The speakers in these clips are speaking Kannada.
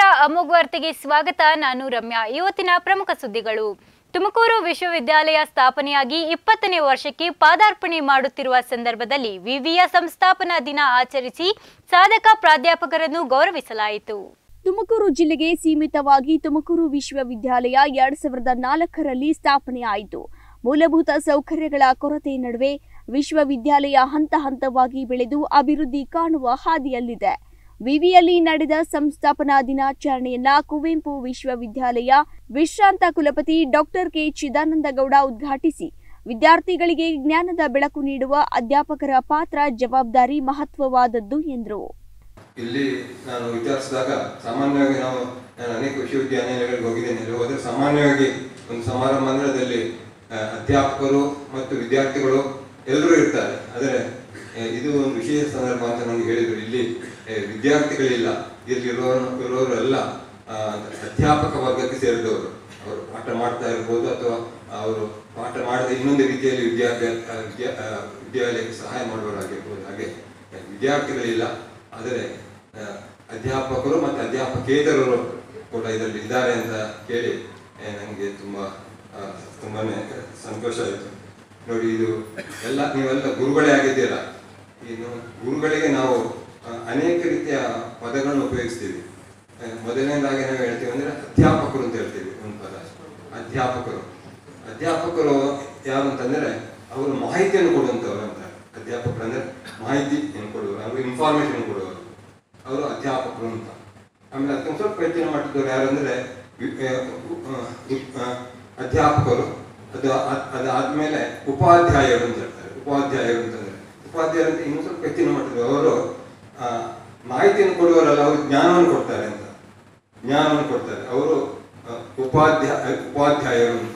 ಅಮೋಘ್ ವಾರ್ತೆಗೆ ಸ್ವಾಗತ ನಾನು ರಮ್ಯಾ ಇವತ್ತಿನ ಪ್ರಮುಖ ಸುದ್ದಿಗಳು ತುಮಕೂರು ವಿಶ್ವವಿದ್ಯಾಲಯ ಸ್ಥಾಪನೆಯಾಗಿ ಇಪ್ಪತ್ತನೇ ವರ್ಷಕ್ಕೆ ಪಾದಾರ್ಪಣೆ ಮಾಡುತ್ತಿರುವ ಸಂದರ್ಭದಲ್ಲಿ ವಿವಿಯ ಸಂಸ್ಥಾಪನಾ ದಿನ ಆಚರಿಸಿ ಸಾಧಕ ಪ್ರಾಧ್ಯಾಪಕರನ್ನು ಗೌರವಿಸಲಾಯಿತು ತುಮಕೂರು ಜಿಲ್ಲೆಗೆ ಸೀಮಿತವಾಗಿ ತುಮಕೂರು ವಿಶ್ವವಿದ್ಯಾಲಯ ಎರಡ್ ಸಾವಿರದ ನಾಲ್ಕರಲ್ಲಿ ಸ್ಥಾಪನೆಯಾಯಿತು ಮೂಲಭೂತ ಸೌಕರ್ಯಗಳ ಕೊರತೆ ನಡುವೆ ವಿಶ್ವವಿದ್ಯಾಲಯ ಹಂತ ಹಂತವಾಗಿ ಬೆಳೆದು ಅಭಿವೃದ್ಧಿ ಕಾಣುವ ಹಾದಿಯಲ್ಲಿದೆ ವಿವಿಯಲ್ಲಿ ನಡೆದ ಸಂಸ್ಥಾಪನಾ ದಿನಾಚರಣೆಯನ್ನ ಕುವೆಂಪು ವಿಶ್ವವಿದ್ಯಾಲಯ ವಿಶ್ರಾಂತ ಕುಲಪತಿ ಡಾಕ್ಟರ್ ಕೆ ಚಿದಾನಂದಗೌಡ ಉದ್ಘಾಟಿಸಿ ವಿದ್ಯಾರ್ಥಿಗಳಿಗೆ ಜ್ಞಾನದ ಬೆಳಕು ನೀಡುವ ಅಧ್ಯಾಪಕರ ಪಾತ್ರ ಜವಾಬ್ದಾರಿ ಮಹತ್ವವಾದದ್ದು ಎಂದರು ಇಲ್ಲಿ ನಾನು ವಿಚಾರಿಸಿದಾಗ ಸಾಮಾನ್ಯವಾಗಿ ನಾವು ನಾನು ಅನೇಕ ವಿಶ್ವವಿದ್ಯಾನಿಲಯಗಳಿಗೆ ಹೋಗಿದ್ದೇನೆ ಅಲ್ಲಿ ಹೋದರೆ ಸಾಮಾನ್ಯವಾಗಿ ಒಂದು ಸಮಾರಂಭ ಅಂದ್ರೆ ಅದರಲ್ಲಿ ಆ, ಅಧ್ಯಾಪಕರು ಮತ್ತು ವಿದ್ಯಾರ್ಥಿಗಳು ಎಲ್ಲರೂ ಇರ್ತಾರೆ ಆದರೆ ಆ, ಇದು ಒಂದು ವಿಶೇಷ ಸಂದರ್ಭ ಅಂತ ನನಗೆ ಹೇಳಿದರು ಇಲ್ಲಿ ಆ, ವಿದ್ಯಾರ್ಥಿಗಳಿಲ್ಲ ಇಲ್ಲಿ ಇರೋರು ಇರೋರು ಎಲ್ಲ ಆ, ಅಧ್ಯಾಪಕ ವರ್ಗಕ್ಕೆ ಸೇರಿದವರು ಅವರು ಪಾಠ ಮಾಡ್ತಾ ಇರ್ಬೋದು ಅಥವಾ ಅವರು ಪಾಠ ಮಾಡದ ಇನ್ನೊಂದು ರೀತಿಯಲ್ಲಿ ವಿದ್ಯಾಭ್ಯಾಸ ಆ, ವಿದ್ಯಾ ಆ, ವಿದ್ಯಾಲಯಕ್ಕೆ ಸಹಾಯ ಮಾಡುವವರಾಗಿರ್ಬೋದು ಹಾಗೆ ವಿದ್ಯಾರ್ಥಿಗಳಿಲ್ಲ ಆದರೆ ಆ, ಅಧ್ಯಾಪಕರು ಮತ್ತು ಅಧ್ಯಾಪಕೇತರರು ಕೂಡ ಇದರಲ್ಲಿ ಇದ್ದಾರೆ ಅಂತ ಕೇಳಿ ನನಗೆ ತುಂಬ ಆ, ತುಂಬಾನೇ ಸಂತೋಷ ಆಯಿತು ನೋಡಿ ಇದು ಎಲ್ಲ ನೀವೆಲ್ಲ ಗುರುಗಳೇ ಆಗಿದ್ದೀರಾ ಇನ್ನು ಗುರುಗಳಿಗೆ ನಾವು ಆ, ಅನೇಕ ರೀತಿಯ ಪದಗಳನ್ನು ಉಪಯೋಗಿಸ್ತೀವಿ ಆ, ಮೊದಲನೇದಾಗಿ ನಾವು ಹೇಳ್ತೀವಿ ಅಂದ್ರೆ ಅಧ್ಯಾಪಕರು ಅಂತ ಹೇಳ್ತೀವಿ ಒಂದು ಪದ ಅಧ್ಯಾಪಕರು ಅಧ್ಯಾಪಕರು ಯಾರು ಅಂತಂದ್ರೆ ಅವರು ಮಾಹಿತಿಯನ್ನು ಕೊಡುವಂಥವ್ರು ಅಂತ ಅಧ್ಯಾಪಕರು ಅಂದ್ರೆ ಮಾಹಿತಿಯನ್ನು ಕೊಡುವರು ಅವರು ಇನ್ಫಾರ್ಮೇಶನ್ ಕೊಡುವರು ಅವರು ಅಧ್ಯಾಪಕರು ಅಂತ ಆಮೇಲೆ ಅದಕ್ಕೆ ಸ್ವಲ್ಪ ಹೆಚ್ಚಿನ ಮಟ್ಟದವ್ರು ಯಾರು ಅಂದ್ರೆ ವಿ- ಆ, ಉ- ಆ, ಉ- ಆ, ಅಧ್ಯಾಪಕರು ಅದು ಅದ್- ಅದಾದ್ಮೇಲೆ ಉಪಾಧ್ಯಾಯರು ಅಂತ ಹೇಳ್ತಾರೆ ಉಪಾಧ್ಯಾಯರು ಅಂತಂದ್ರೆ ಉಪಾಧ್ಯಾಯರು ಅಂತ ಇನ್ನೂ ಸ್ವಲ್ಪ ಹೆಚ್ಚಿನ ಮಟ್ಟದ ಅವರು ಆ, ಮಾಹಿತಿಯನ್ನು ಕೊಡುವವರಲ್ಲ ಅವರು ಜ್ಞಾನವನ್ನು ಕೊಡ್ತಾರೆ ಅಂತ ಜ್ಞಾನವನ್ನು ಕೊಡ್ತಾರೆ ಅವರು ಆ, ಉಪಾಧ್ಯಾಯ ಉಪಾಧ್ಯಾಯರು ಅಂತ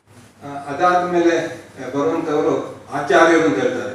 ಆ, ಅದಾದ್ಮೇಲೆ ಆ, ಬರುವಂತವರು ಆಚಾರ್ಯರು ಅಂತ ಹೇಳ್ತಾರೆ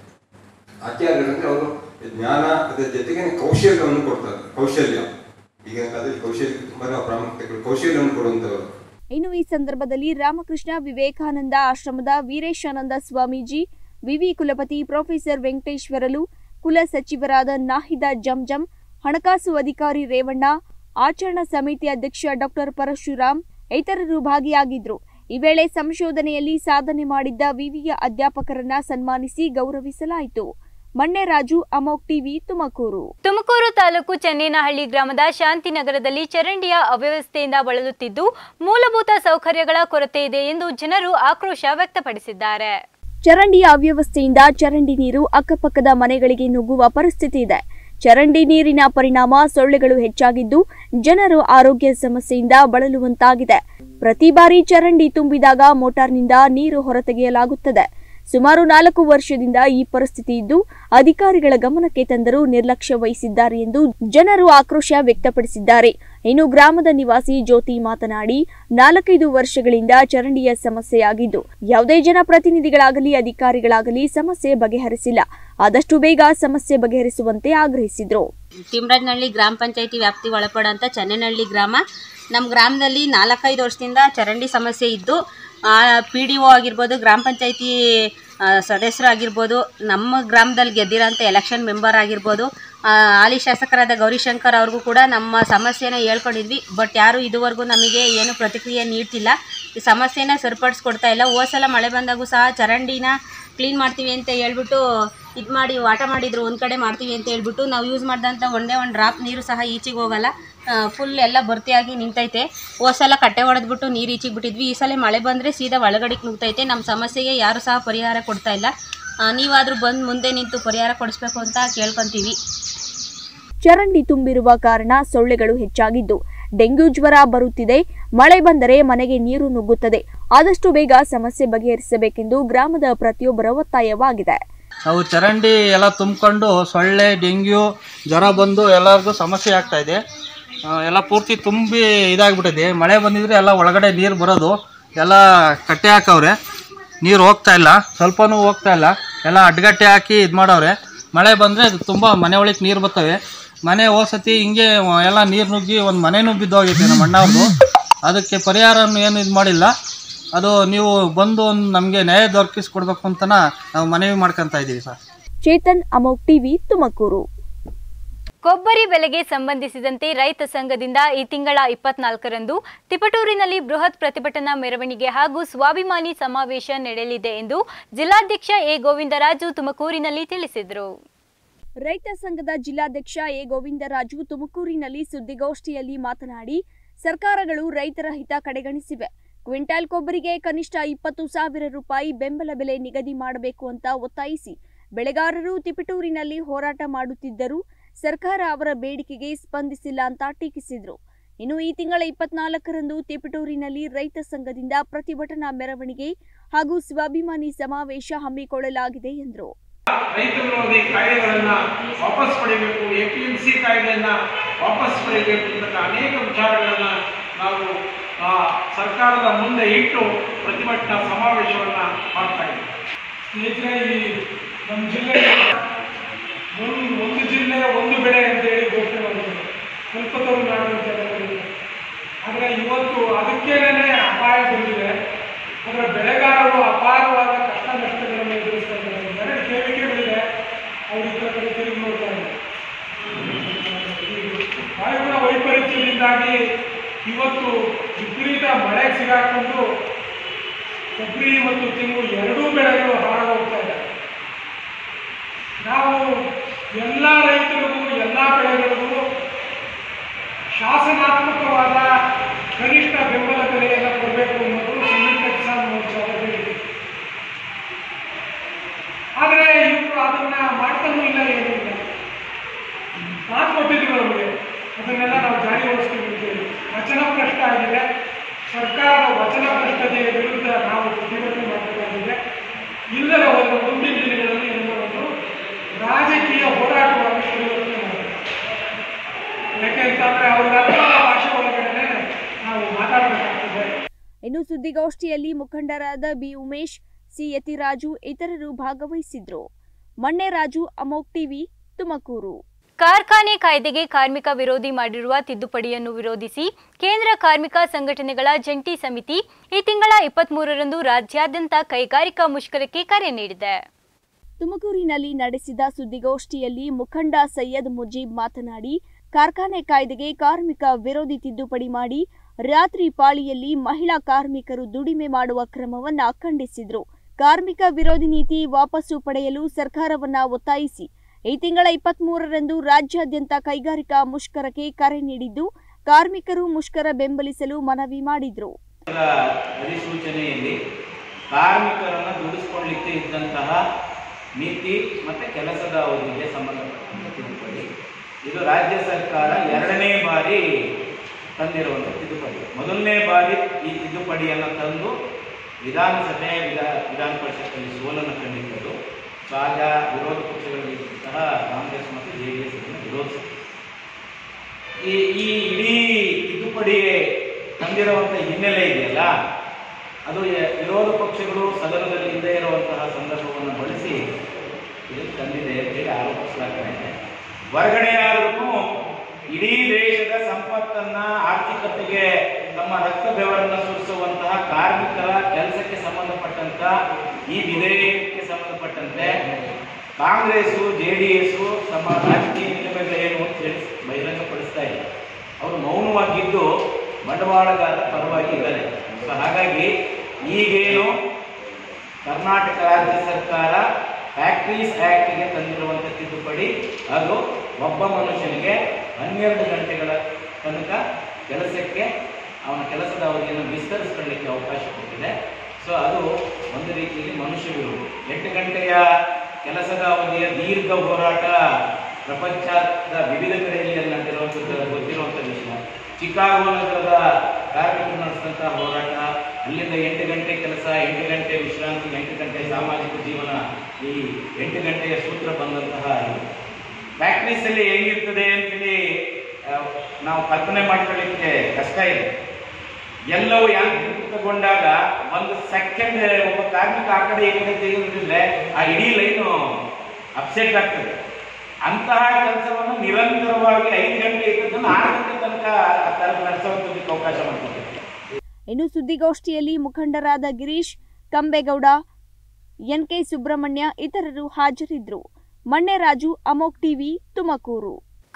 ಆಚಾರ್ಯರು ಅಂದ್ರೆ ಅವರು ಜ್ಞಾನ ಅದರ ಜೊತೆಗೆ ಕೌಶಲ್ಯವನ್ನು ಕೊಡ್ತಾರೆ ಕೌಶಲ್ಯ ಈಗಿನ ಕಾಲದಲ್ಲಿ ಕೌಶಲ್ಯ ತುಂಬಾ ಪ್ರಾಮುಖ್ಯತೆ ಕೌಶಲ್ಯವನ್ನು ಕೊಡುವಂತವರು ಇನ್ನು ಈ ಸಂದರ್ಭದಲ್ಲಿ ರಾಮಕೃಷ್ಣ ವಿವೇಕಾನಂದ ಆಶ್ರಮದ ವೀರೇಶಾನಂದ ಸ್ವಾಮೀಜಿ ವಿವಿ ಕುಲಪತಿ ಪ್ರೊಫೆಸರ್ ವೆಂಕಟೇಶ್ವರಲು ಕುಲ ಸಚಿವರಾದ ನಾಹಿದ ಜಂಜಂ ಹಣಕಾಸು ಅಧಿಕಾರಿ ರೇವಣ್ಣ ಆಚರಣಾ ಸಮಿತಿ ಅಧ್ಯಕ್ಷ ಡಾಕ್ಟರ್ ಪರಶುರಾಮ್ ಇತರರು ಭಾಗಿಯಾಗಿದ್ರು ಈ ವೇಳೆ ಸಂಶೋಧನೆಯಲ್ಲಿ ಸಾಧನೆ ಮಾಡಿದ್ದ ವಿವಿಯ ಅಧ್ಯಾಪಕರನ್ನ ಸನ್ಮಾನಿಸಿ ಗೌರವಿಸಲಾಯಿತು ಮಣ್ಣೆರಾಜು ಅಮೋಕ್ ಟಿವಿ ತುಮಕೂರು ತುಮಕೂರು ತಾಲೂಕು ಚೆನ್ನೇನಹಳ್ಳಿ ಗ್ರಾಮದ ಶಾಂತಿನಗರದಲ್ಲಿ ಚರಂಡಿಯ ಅವ್ಯವಸ್ಥೆಯಿಂದ ಬಳಲುತ್ತಿದ್ದು ಮೂಲಭೂತ ಸೌಕರ್ಯಗಳ ಕೊರತೆ ಇದೆ ಎಂದು ಜನರು ಆಕ್ರೋಶ ವ್ಯಕ್ತಪಡಿಸಿದ್ದಾರೆ ಚರಂಡಿಯ ಅವ್ಯವಸ್ಥೆಯಿಂದ ಚರಂಡಿ ನೀರು ಅಕ್ಕಪಕ್ಕದ ಮನೆಗಳಿಗೆ ನುಗ್ಗುವ ಪರಿಸ್ಥಿತಿ ಇದೆ ಚರಂಡಿ ನೀರಿನ ಪರಿಣಾಮ ಸೊಳ್ಳೆಗಳು ಹೆಚ್ಚಾಗಿದ್ದು ಜನರು ಆರೋಗ್ಯ ಸಮಸ್ಯೆಯಿಂದ ಬಳಲುವಂತಾಗಿದೆ ಪ್ರತಿ ಬಾರಿ ಚರಂಡಿ ತುಂಬಿದಾಗ ಮೋಟಾರ್ನಿಂದ ನೀರು ಹೊರತೆಗೆಯಲಾಗುತ್ತದೆ ಸುಮಾರು ನಾಲ್ಕು ವರ್ಷದಿಂದ ಈ ಪರಿಸ್ಥಿತಿ ಇದ್ದು ಅಧಿಕಾರಿಗಳ ಗಮನಕ್ಕೆ ತಂದರೂ ನಿರ್ಲಕ್ಷ್ಯ ವಹಿಸಿದ್ದಾರೆ ಎಂದು ಜನರು ಆಕ್ರೋಶ ವ್ಯಕ್ತಪಡಿಸಿದ್ದಾರೆ ಇನ್ನು ಗ್ರಾಮದ ನಿವಾಸಿ ಜ್ಯೋತಿ ಮಾತನಾಡಿ ನಾಲ್ಕೈದು ವರ್ಷಗಳಿಂದ ಚರಂಡಿಯ ಸಮಸ್ಯೆಯಾಗಿದ್ದು ಯಾವುದೇ ಜನಪ್ರತಿನಿಧಿಗಳಾಗಲಿ ಅಧಿಕಾರಿಗಳಾಗಲಿ ಸಮಸ್ಯೆ ಬಗೆಹರಿಸಿಲ್ಲ ಆದಷ್ಟು ಬೇಗ ಸಮಸ್ಯೆ ಬಗೆಹರಿಸುವಂತೆ ಆಗ್ರಹಿಸಿದ್ರು ತಿಮ್ರಾಜನಹಳ್ಳಿ ಗ್ರಾಮ ಪಂಚಾಯತಿ ವ್ಯಾಪ್ತಿ ಒಳಪಡೋಂಥ ಚೆನ್ನನಹಳ್ಳಿ ಗ್ರಾಮ ನಮ್ಮ ಗ್ರಾಮದಲ್ಲಿ ನಾಲ್ಕೈದು ವರ್ಷದಿಂದ ಚರಂಡಿ ಸಮಸ್ಯೆ ಇದ್ದು ಪಿ ಡಿ ಒ ಆಗಿರ್ಬೋದು ಗ್ರಾಮ ಪಂಚಾಯತಿ ಸದಸ್ಯರು ಆಗಿರ್ಬೋದು ನಮ್ಮ ಗ್ರಾಮದಲ್ಲಿ ಗೆದ್ದಿರೋಂಥ ಎಲೆಕ್ಷನ್ ಮೆಂಬರ್ ಆಗಿರ್ಬೋದು ಆ, ಹಾಲಿ ಶಾಸಕರಾದ ಗೌರಿಶಂಕರ್ ಅವ್ರಿಗೂ ಕೂಡ ನಮ್ಮ ಸಮಸ್ಯೆನ ಹೇಳ್ಕೊಂಡಿದ್ವಿ ಬಟ್ ಯಾರೂ ಇದುವರೆಗೂ ನಮಗೆ ಏನು ಪ್ರತಿಕ್ರಿಯೆ ನೀಡ್ತಿಲ್ಲ ಈ ಸಮಸ್ಯೆನ ಸರಿಪಡಿಸ್ಕೊಡ್ತಾ ಇಲ್ಲ ಹೋದ ಸಲ ಮಳೆ ಬಂದಾಗೂ ಸಹ ಚರಂಡಿನ ಕ್ಲೀನ್ ಮಾಡ್ತೀವಿ ಅಂತ ಹೇಳ್ಬಿಟ್ಟು ಇದು ಮಾಡಿ ವಾಟ ಮಾಡಿದ್ರು ಒಂದು ಕಡೆ ಮಾಡ್ತೀವಿ ಅಂತ ಹೇಳ್ಬಿಟ್ಟು ನಾವು ಯೂಸ್ ಮಾಡಿದಂಥ ಒಂದೇ ಒಂದು ಡ್ರಾಪ್ ನೀರು ಸಹ ಈಚೆಗೆ ಹೋಗಲ್ಲ ಫುಲ್ ಎಲ್ಲ ಭರ್ತಿಯಾಗಿ ನಿಂತೈತೆ ಹೋದ ಸಲ ಕಟ್ಟೆ ಹೊಡೆದ್ಬಿಟ್ಟು ನೀರು ಈಚೆಗೆ ಬಿಟ್ಟಿದ್ವಿ ಈ ಸಲ ಮಳೆ ಬಂದರೆ ಸೀದಾ ಒಳಗಡೆಗೆ ನುಗ್ತೈತೆ ನಮ್ಮ ಸಮಸ್ಯೆಗೆ ಯಾರೂ ಸಹ ಪರಿಹಾರ ಕೊಡ್ತಾ ಇಲ್ಲ ಆ, ನೀವಾದರೂ ಬಂದು ಮುಂದೆ ನಿಂತು ಪರಿಹಾರ ಕೊಡಿಸ್ಬೇಕು ಅಂತ ಕೇಳ್ಕೊತೀವಿ ಚರಂಡಿ ತುಂಬಿರುವ ಕಾರಣ ಸೊಳ್ಳೆಗಳು ಹೆಚ್ಚಾಗಿದ್ದು ಡೆಂಗ್ಯೂ ಜ್ವರ ಬರುತ್ತಿದೆ ಮಳೆ ಬಂದರೆ ಮನೆಗೆ ನೀರು ನುಗ್ಗುತ್ತದೆ ಆದಷ್ಟು ಬೇಗ ಸಮಸ್ಯೆ ಬಗೆಹರಿಸಬೇಕೆಂದು ಗ್ರಾಮದ ಪ್ರತಿಯೊಬ್ಬರ ಒತ್ತಾಯವಾಗಿದೆ ನಾವು ಚರಂಡಿ ಎಲ್ಲ ತುಂಬಿಕೊಂಡು ಸೊಳ್ಳೆ ಡೆಂಗ್ಯೂ ಜ್ವರ ಬಂದು ಎಲ್ಲರಿಗೂ ಸಮಸ್ಯೆ ಆಗ್ತಾ ಇದೆ ಆ, ಎಲ್ಲ ಪೂರ್ತಿ ತುಂಬಿ ಇದಾಗ್ಬಿಟ್ಟಿದೆ ಮಳೆ ಬಂದಿದ್ರೆ ಎಲ್ಲ ಒಳಗಡೆ ನೀರು ಬರೋದು ಎಲ್ಲ ಕಟ್ಟೆ ಹಾಕವ್ರೆ ನೀರು ಹೋಗ್ತಾ ಇಲ್ಲ ಸ್ವಲ್ಪನೂ ಹೋಗ್ತಾ ಇಲ್ಲ ಎಲ್ಲ ಅಡ್ಗಟ್ಟೆ ಹಾಕಿ ಇದು ಮಾಡವ್ರೆ ಮಳೆ ಬಂದರೆ ಅದು ತುಂಬ ಮನೆ ಒಳಗೆ ನೀರು ಬರ್ತವೆ ಮನೆ ಹೋಸತಿ ಹಿಂಗೆ ಎಲ್ಲ ನೀರು ನುಗ್ಗಿ ಒಂದು ಮನೆನೂ ಬಿದ್ದೋಗೈತೆ ನಮ್ಮ ಅಣ್ಣವ್ರದ್ದು ಅದಕ್ಕೆ ಪರಿಹಾರನೂ ಏನು ಇದು ಮಾಡಿಲ್ಲ ಅದು ನೀವು ಬಂದು ಒಂದು ನಮಗೆ ನ್ಯಾಯ ದೊರಕಿಸ್ಕೊಡ್ಬೇಕು ಅಂತನ ನಾವು ಮನವಿ ಮಾಡ್ಕೊತಾ ಇದ್ದೀವಿ ಸರ್ ಚೇತನ್ ಅಮೋಕ್ ಟಿವಿ ತುಮಕೂರು ಕೊಬ್ಬರಿ ಬೆಲೆಗೆ ಸಂಬಂಧಿಸಿದಂತೆ ರೈತ ಸಂಘದಿಂದ ಈ ತಿಂಗಳ ಇಪ್ಪತ್ನಾಲ್ಕರಂದು ತಿಪಟೂರಿನಲ್ಲಿ ಬೃಹತ್ ಪ್ರತಿಭಟನಾ ಮೆರವಣಿಗೆ ಹಾಗೂ ಸ್ವಾಭಿಮಾನಿ ಸಮಾವೇಶ ನಡೆಯಲಿದೆ ಎಂದು ಜಿಲ್ಲಾಧ್ಯಕ್ಷ ಎ ಗೋವಿಂದರಾಜು ತುಮಕೂರಿನಲ್ಲಿ ತಿಳಿಸಿದರು ರೈತ ಸಂಘದ ಜಿಲ್ಲಾಧ್ಯಕ್ಷ ಎ ಗೋವಿಂದರಾಜು ತುಮಕೂರಿನಲ್ಲಿ ಸುದ್ದಿಗೋಷ್ಠಿಯಲ್ಲಿ ಮಾತನಾಡಿ ಸರ್ಕಾರಗಳು ರೈತರ ಹಿತ ಕಡೆಗಣಿಸಿವೆ ಕ್ವಿಂಟಾಲ್ ಕೊಬ್ಬರಿಗೆ ಕನಿಷ್ಠ ಇಪ್ಪತ್ತು ಸಾವಿರ ರೂಪಾಯಿ ಬೆಂಬಲ ಬೆಲೆ ನಿಗದಿ ಮಾಡಬೇಕು ಅಂತ ಒತ್ತಾಯಿಸಿ ಬೆಳೆಗಾರರು ತಿಪಟೂರಿನಲ್ಲಿ ಹೋರಾಟ ಮಾಡುತ್ತಿದ್ದರೂ ಸರ್ಕಾರ ಅವರ ಬೇಡಿಕೆಗೆ ಸ್ಪಂದಿಸಿಲ್ಲ ಅಂತ ಟೀಕಿಸಿದರು ಇನ್ನು ಈ ತಿಂಗಳ ಇಪ್ಪತ್ನಾಲ್ಕರಂದು ತಿಪಟೂರಿನಲ್ಲಿ ರೈತ ಸಂಘದಿಂದ ಪ್ರತಿಭಟನಾ ಮೆರವಣಿಗೆ ಹಾಗೂ ಸ್ವಾಭಿಮಾನಿ ಸಮಾವೇಶ ಹಮ್ಮಿಕೊಳ್ಳಲಾಗಿದೆ ಎಂದರು ರೈತ ವಿರೋಧಿ ಕಾಯ್ದೆಗಳನ್ನ ವಾಪಸ್ ಪಡಿಬೇಕು ಎ ಪಿ ಎಂ ಸಿ ಕಾಯ್ದೆಯನ್ನ ವಾಪಸ್ ಪಡಿಬೇಕು ಅಂತ ಅನೇಕ ವಿಚಾರಗಳನ್ನ ನಾವು ಆ, ಸರ್ಕಾರದ ಮುಂದೆ ಇಟ್ಟು ಪ್ರತಿಭಟನಾ ಸಮಾವೇಶವನ್ನ ಮಾಡ್ತಾ ಇದ್ದೀವಿ ಸ್ನೇಹಿತರೆ ಈ ನಮ್ಮ ಜಿಲ್ಲೆಗೆ ಒಂದು ಒಂದು ಜಿಲ್ಲೆ ಒಂದು ಬೆಳೆ ಅಂತ ಹೇಳಿ ಘೋಷಣೆ ಮಾಡಿದ್ದಾರೆ ಕಲ್ಪತರು ನಾಡು ಅಂತ ಕರೀತಾರೆ. ಆದರೆ ಇವತ್ತು ಅದಕ್ಕೇನೆ ಅಪಾಯ ಬಂದಿದೆ ಅದರ ಬೆಳೆಗಾರರು ಅಪಾರವಾದ ಕಷ್ಟ ನಷ್ಟಗಳನ್ನು ಎದುರಿಸ್ತಾ ಇದ್ದಾರೆ ಎರಡು ಕೇಳಿಕೆಗಳಿದೆ ಅವ್ರ ಇತರ ಕಡೆ ತಿರುಗಿ ನೋಡ್ತಾ ಇದ್ದಾರೆ ವಾಯುಗುಣ ವೈಪರೀತ್ಯದಿಂದಾಗಿ ಇವತ್ತು ವಿಪರೀತ ಮಳೆ ಸಿಗಾಕೊಂಡು ಕೊಬ್ಬರಿ ಮತ್ತು ತೆಂಗು ಎರಡೂ ಬೆಳೆಗಳು ಹಾಳಾಗೋಗ್ತಾ ಇದೆ ನಾವು ಎಲ್ಲ ರೈತರಿಗೂ ಎಲ್ಲ ಬೆಳೆಗಳಿಗೂ ಶಾಸನಾತ್ಮಕವಾದ ಕನಿಷ್ಠ ಬೆಂಬಲ ಬೆಲೆಯನ್ನು ಕೊಡಬೇಕು ಅನ್ನೋದು ಸಂಯುಕ್ತ ಕಿಸಾನ್ ಮೋರ್ಚಾದ ಬೇಡಿಕೆ ಆದರೆ ಇವರು ಅದನ್ನ ಮಾಡ್ತಾನೂ ಇಲ್ಲ ಏನೂ ಇಲ್ಲ ಮಾತು ಕೊಟ್ಟಿದ್ರು ನಮಗೆ ಅದನ್ನೆಲ್ಲ ನಾವು ಜಾರಿಗೊಳಿಸ್ತೀವಿ ಅಂತೇಳಿ ವಚನ ಭ್ರಷ್ಟ ಆಗಿದೆ ಸರ್ಕಾರದ ವಚನ ಭ್ರಷ್ಟತೆಯ ವಿರುದ್ಧ ನಾವು ಪ್ರತಿಭಟನೆ ಮಾಡಬೇಕಾಗಿದೆ ಇಲ್ಲದ ಹೋದ ಮುಂದಿನ ದಿನಗಳಲ್ಲಿ ಏನೋ ಒಂದು ರಾಜಕೀಯ ಹೋರಾಟವಾಗಿ ಪರಿವರ್ತನೆ ಮಾಡಬೇಕು ಯಾಕೆಂತಂದ್ರೆ ಅವ್ರ ಅರ್ಥವಾದ ಭಾಷೆ ಒಳಗಡೆ ನಾವು ಮಾತಾಡಬೇಕಾಗ್ತದೆ ಇನ್ನು ಸುದ್ದಿಗೋಷ್ಠಿಯಲ್ಲಿ ಮುಖಂಡರಾದ ಬಿ ಉಮೇಶ್ ಸಿ ಯತಿರಾಜು ಇತರರು ಭಾಗವಹಿಸಿದ್ರು ಮಣ್ಣೆರಾಜು ಅಮೋಕ್ ಟಿವಿ ತುಮಕೂರು ಕಾರ್ಖಾನೆ ಕಾಯ್ದೆಗೆ ಕಾರ್ಮಿಕ ವಿರೋಧಿ ಮಾಡಿರುವ ತಿದ್ದುಪಡಿಯನ್ನು ವಿರೋಧಿಸಿ ಕೇಂದ್ರ ಕಾರ್ಮಿಕ ಸಂಘಟನೆಗಳ ಜಂಟಿ ಸಮಿತಿ ಈ ತಿಂಗಳ ಇಪ್ಪತ್ಮೂರರಂದು ರಾಜ್ಯಾದ್ಯಂತ ಕೈಗಾರಿಕಾ ಮುಷ್ಕರಕ್ಕೆ ಕರೆ ನೀಡಿದೆ ತುಮಕೂರಿನಲ್ಲಿ ನಡೆಸಿದ ಸುದ್ದಿಗೋಷ್ಠಿಯಲ್ಲಿ ಮುಖಂಡ ಸೈಯದ್ ಮುಜೀಬ್ ಮಾತನಾಡಿ ಕಾರ್ಖಾನೆ ಕಾಯ್ದೆಗೆ ಕಾರ್ಮಿಕ ವಿರೋಧಿ ತಿದ್ದುಪಡಿ ಮಾಡಿ ರಾತ್ರಿ ಪಾಳಿಯಲ್ಲಿ ಮಹಿಳಾ ಕಾರ್ಮಿಕರು ದುಡಿಮೆ ಮಾಡುವ ಕ್ರಮವನ್ನ ಖಂಡಿಸಿದ್ರು ಕಾರ್ಮಿಕ ವಿರೋಧಿ ನೀತಿ ವಾಪಸ್ಸು ಪಡೆಯಲು ಸರ್ಕಾರವನ್ನ ಒತ್ತಾಯಿಸಿ ಈ ತಿಂಗಳ ಇಪ್ಪತ್ಮೂರರಂದು ರಾಜ್ಯಾದ್ಯಂತ ಕೈಗಾರಿಕಾ ಮುಷ್ಕರಕ್ಕೆ ಕರೆ ನೀಡಿದ್ದು ಕಾರ್ಮಿಕರು ಮುಷ್ಕರ ಬೆಂಬಲಿಸಲು ಮನವಿ ಮಾಡಿದ್ರು ಅಧಿಸೂಚನೆಯಲ್ಲಿ ಕಾರ್ಮಿಕರನ್ನು ದುಡಿಸ್ಕೊಳ್ಳಿಕ್ಕೆ ಇದ್ದಂತಹ ನೀತಿ ಮತ್ತು ಕೆಲಸದ ಅವಧಿಗೆ ಸಂಬಂಧಪಟ್ಟಂತ ತಿದ್ದುಪಡಿ ಇದು ರಾಜ್ಯ ಸರ್ಕಾರ ಎರಡನೇ ಬಾರಿ ತಂದಿರುವಂಥ ತಿದ್ದುಪಡಿ ಮೊದಲನೇ ಬಾರಿ ಈ ತಿದ್ದುಪಡಿಯನ್ನು ತಂದು ವಿಧಾನಸಭೆ ವಿಧಾ ವಿಧಾನ ಪರಿಷತ್ತಲ್ಲಿ ಸೋಲನ್ನು ಕಂಡಿದ್ದದು ಸೊ ಆಗ ವಿರೋಧ ಪಕ್ಷಗಳಲ್ಲಿ ಸಹ ಕಾಂಗ್ರೆಸ್ ಮತ್ತು ಜೆ ಡಿ ಎಸ್ ಇದನ್ನು ವಿರೋಧಿಸಿತು ಈ ಈ ಇಡೀ ತಿದ್ದುಪಡಿ ತಂದಿರುವಂಥ ಹಿನ್ನೆಲೆ ಇದೆಯಲ್ಲ ಅದು ಯ- ವಿರೋಧ ಪಕ್ಷಗಳು ಸದನದಲ್ಲಿ ಇಲ್ಲದೆ ಇರುವಂತಹ ಸಂದರ್ಭವನ್ನು ಬಳಸಿ ಇದನ್ನು ತಂದಿದೆ ಅಂತೇಳಿ ಆರೋಪಿಸಲಾಗ್ತಾ ಇದೆ ಹೊರಗಡೆಯಾದ್ರೂ ಇಡೀ ದೇಶದ ಸಂಪತ್ತನ್ನ ಆರ್ಥಿಕತೆಗೆ ತಮ್ಮ ರಕ್ತ ಬೆವರನ್ನ ಸುರಿಸುವಂತಹ ಕಾರ್ಮಿಕರ ಕೆಲಸಕ್ಕೆ ಸಂಬಂಧಪಟ್ಟಂತ ಈ ವಿಧೇಯಕಕ್ಕೆ ಸಂಬಂಧಪಟ್ಟಂತೆ ಕಾಂಗ್ರೆಸ್ಸು ಜೆ ಡಿ ಎಸ್ಸು ತಮ್ಮ ರಾಜಕೀಯ ನಿಲುಮೆಗಳೇನು ಅಂತ ಹೇಳಿ ಬಹಿರಂಗಪಡಿಸ್ತಾ ಇದೆ ಅವರು ಮೌನವಾಗಿದ್ದು ಬಂಡವಾಳಗಾರರ ಪರವಾಗಿ ಇದ್ದಾರೆ ಸೊ ಹಾಗಾಗಿ ಈಗೇನು ಕರ್ನಾಟಕ ರಾಜ್ಯ ಸರ್ಕಾರ ಫ್ಯಾಕ್ಟ್ರೀಸ್ ಆ್ಯಕ್ಟ್ಗೆ ತಂದಿರುವಂಥ ತಿದ್ದುಪಡಿ ಅದು ಒಬ್ಬ ಮನುಷ್ಯನಿಗೆ ಹನ್ನೆರಡು ಗಂಟೆಗಳ ತನಕ ಕೆಲಸಕ್ಕೆ ಅವನ ಕೆಲಸದ ಅವಧಿಯನ್ನು ವಿಸ್ತರಿಸ್ಕೊಳ್ಳಿಕ್ಕೆ ಅವಕಾಶ ಕೊಟ್ಟಿದೆ ಸೊ ಅದು ಒಂದು ರೀತಿಯಲ್ಲಿ ಮನುಷ್ಯ ವಿರೋಧಿ ಎಂಟು ಗಂಟೆಯ ಕೆಲಸದ ಅವಧಿಯ ದೀರ್ಘ ಹೋರಾಟ ಪ್ರಪಂಚದ ವಿವಿಧ ಕಡೆಯಲ್ಲಿ ನಡೆದಿರುವಂಥದ್ದು ಗೊತ್ತಿರುವಂಥ ವಿಷಯ ಚಿಕಾಗೋ ನಗರದ ಕಾರ್ಮಿಕರು ನಡೆಸಿದಂತಹ ಹೋರಾಟ ಅಲ್ಲಿಂದ ಎಂಟು ಗಂಟೆ ಕೆಲಸ ಎಂಟು ಗಂಟೆ ವಿಶ್ರಾಂತಿ ಎಂಟು ಗಂಟೆ ಸಾಮಾಜಿಕ ಜೀವನ ಈ ಎಂಟು ಗಂಟೆಯ ಸೂತ್ರ ಬಂದಂತಹ ಇದು ಫ್ಯಾಕ್ಟ್ರೀಸಲ್ಲಿ ಹೇಗಿರ್ತದೆ ಅಂತೇಳಿ ಆ, ನಾವು ಕಲ್ಪನೆ ಮಾಡ್ಕೊಳ್ಳಿಕ್ಕೆ ಕಷ್ಟ ಇದೆ ಎಲ್ಲವೂ ಯಾಂತ್ರೀಕೃತಗೊಂಡಾಗ ಒಂದು ಸೆಕೆಂಡ್ ಒಬ್ಬ ಕಾರ್ಮಿಕ ಆ ಕಡೆ ಈ ಕಡೆ ತೆಗೆದಿದ್ರೆ ಆ ಇಡೀ ಲೈನು ಅಪ್ಸೆಟ್ ಆಗ್ತದೆ ಅಂತಹ ಕೆಲಸವನ್ನು ನಿರಂತರವಾಗಿ ಐದು ಗಂಟೆ ಇದ್ದದನ್ನು ಆರು ಗಂಟೆ ತನಕ ಆ ಥರ ನಡೆಸೋದಕ್ಕೆ ಅವಕಾಶ ಮಾಡಿಕೊಟ್ಟಿದೆ ಇನ್ನು ಸುದ್ದಿಗೋಷ್ಠಿಯಲ್ಲಿ ಮುಖಂಡರಾದ ಗಿರೀಶ್ ಕಂಬೇಗೌಡ ಎನ್ಕೆ ಸುಬ್ರಹ್ಮಣ್ಯ ಇತರರು ಹಾಜರಿದ್ದರು ಮಣ್ಣೆರಾಜು ಅಮೋಕ್ ಟಿವಿ ತುಮಕೂರು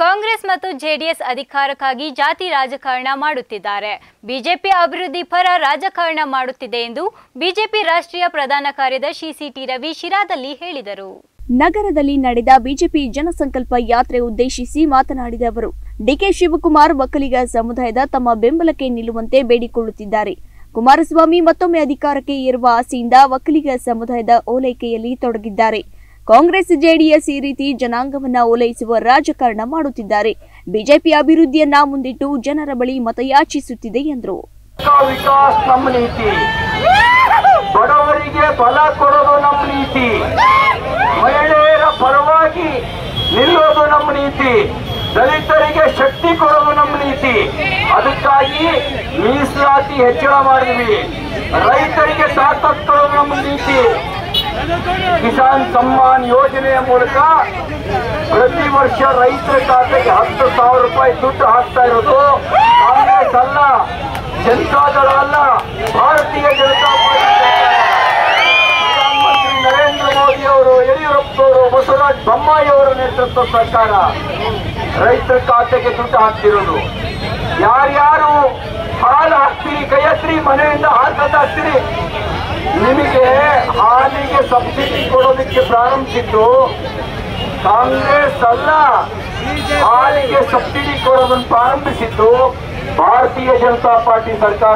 ಕಾಂಗ್ರೆಸ್ ಮತ್ತು ಜೆಡಿಎಸ್ ಅಧಿಕಾರಕ್ಕಾಗಿ ಜಾತಿ ರಾಜಕಾರಣ ಮಾಡುತ್ತಿದ್ದಾರೆ ಬಿಜೆಪಿ ಅಭಿವೃದ್ಧಿ ಪರ ರಾಜಕಾರಣ ಮಾಡುತ್ತಿದೆ ಎಂದು ಬಿಜೆಪಿ ರಾಷ್ಟ್ರೀಯ ಪ್ರಧಾನ ಕಾರ್ಯದರ್ಶಿ ಸಿಟಿ ರವಿ ಶಿರಾದಲ್ಲಿ ಹೇಳಿದರು ನಗರದಲ್ಲಿ ನಡೆದ ಬಿಜೆಪಿ ಜನಸಂಕಲ್ಪ ಯಾತ್ರೆ ಉದ್ದೇಶಿಸಿ ಮಾತನಾಡಿದ ಅವರು ಡಿಕೆ ಶಿವಕುಮಾರ್ ಒಕ್ಕಲಿಗ ಸಮುದಾಯದ ತಮ್ಮ ಬೆಂಬಲಕ್ಕೆ ನಿಲ್ಲುವಂತೆ ಬೇಡಿಕೊಳ್ಳುತ್ತಿದ್ದಾರೆ ಕುಮಾರಸ್ವಾಮಿ ಮತ್ತೊಮ್ಮೆ ಅಧಿಕಾರಕ್ಕೆ ಏರುವ ಆಸೆಯಿಂದ ಒಕ್ಕಲಿಗ ಸಮುದಾಯದ ಓಲೈಕೆಯಲ್ಲಿ ತೊಡಗಿದ್ದಾರೆ ಕಾಂಗ್ರೆಸ್ ಜೆಡಿಎಸ್ ಈ ರೀತಿ ಜನಾಂಗವನ್ನ ಓಲೈಸುವ ರಾಜಕಾರಣ ಮಾಡುತ್ತಿದ್ದಾರೆ ಬಿಜೆಪಿ ಅಭಿವೃದ್ಧಿಯನ್ನ ಮುಂದಿಟ್ಟು ಜನರ ಬಳಿ ಮತಯಾಚಿಸುತ್ತಿದೆ ಎಂದರು ವಿಕಾಸ್ ನಮ್ಮ ನೀತಿ ಬಡವರಿಗೆ ಬಲ ಕೊಡೋದು ನಮ್ಮ ನೀತಿ ಮಹಿಳೆಯರ ಪರವಾಗಿ ನಿಲ್ಲೋದು ನಮ್ಮ ನೀತಿ ದಲಿತರಿಗೆ ಶಕ್ತಿ ಕೊಡೋದು ನಮ್ಮ ನೀತಿ ಅದಕ್ಕಾಗಿ ಮೀಸಲಾತಿ ಹೆಚ್ಚಳ ಮಾಡಿದ್ವಿ ರೈತರಿಗೆ ತಾಕತ್ ಕೊಡೋದು ನಮ್ಮ ನೀತಿ ಕಿಸಾನ್ ಸಮ್ಮಾನ್ ಯೋಜನೆಯ ಮೂಲಕ ಪ್ರತಿ ವರ್ಷ ರೈತರ ಖಾತೆಗೆ ಹತ್ತು ಸಾವಿರ ರೂಪಾಯಿ ದುಡ್ಡು ಹಾಕ್ತಾ ಇರೋದು ಕಾಂಗ್ರೆಸ್ ಅಲ್ಲ ಜನತಾದಳ ಅಲ್ಲ ಭಾರತೀಯ ಜನತಾ ಪಾರ್ಟಿ ಪ್ರಧಾನಮಂತ್ರಿ ನರೇಂದ್ರ ಮೋದಿ ಅವರು ಯಡಿಯೂರಪ್ಪನವರು ಬಸವರಾಜ ಬೊಮ್ಮಾಯಿ ಅವರ ನೇತೃತ್ವ ಸರ್ಕಾರ ರೈತರ ಖಾತೆಗೆ ದುಡ್ಡು ಹಾಕ್ತಿರೋದು ಯಾರ್ಯಾರು ಹಾಲು ಹಾಕ್ತೀರಿ ಕೈ ಹತ್ರಿ ಮನೆಯಿಂದ ಹಾಲು ತಂದು ಹಾಕ್ತೀರಿ ನಿಮಗೆ ಹಾಲಿಗೆ ಸಬ್ಸಿಡಿ ಕೊಡೋದಕ್ಕೆ ಪ್ರಾರಂಭಿಸಿದ್ದು ಕಾಂಗ್ರೆಸ್ ಅಲ್ಲ ಹಾಲಿಗೆ ಸಬ್ಸಿಡಿ ಕೊಡೋದನ್ನು ಪ್ರಾರಂಭಿಸಿದ್ದು ಭಾರತೀಯ ಜನತಾ ಪಾರ್ಟಿ ಸರ್ಕಾರ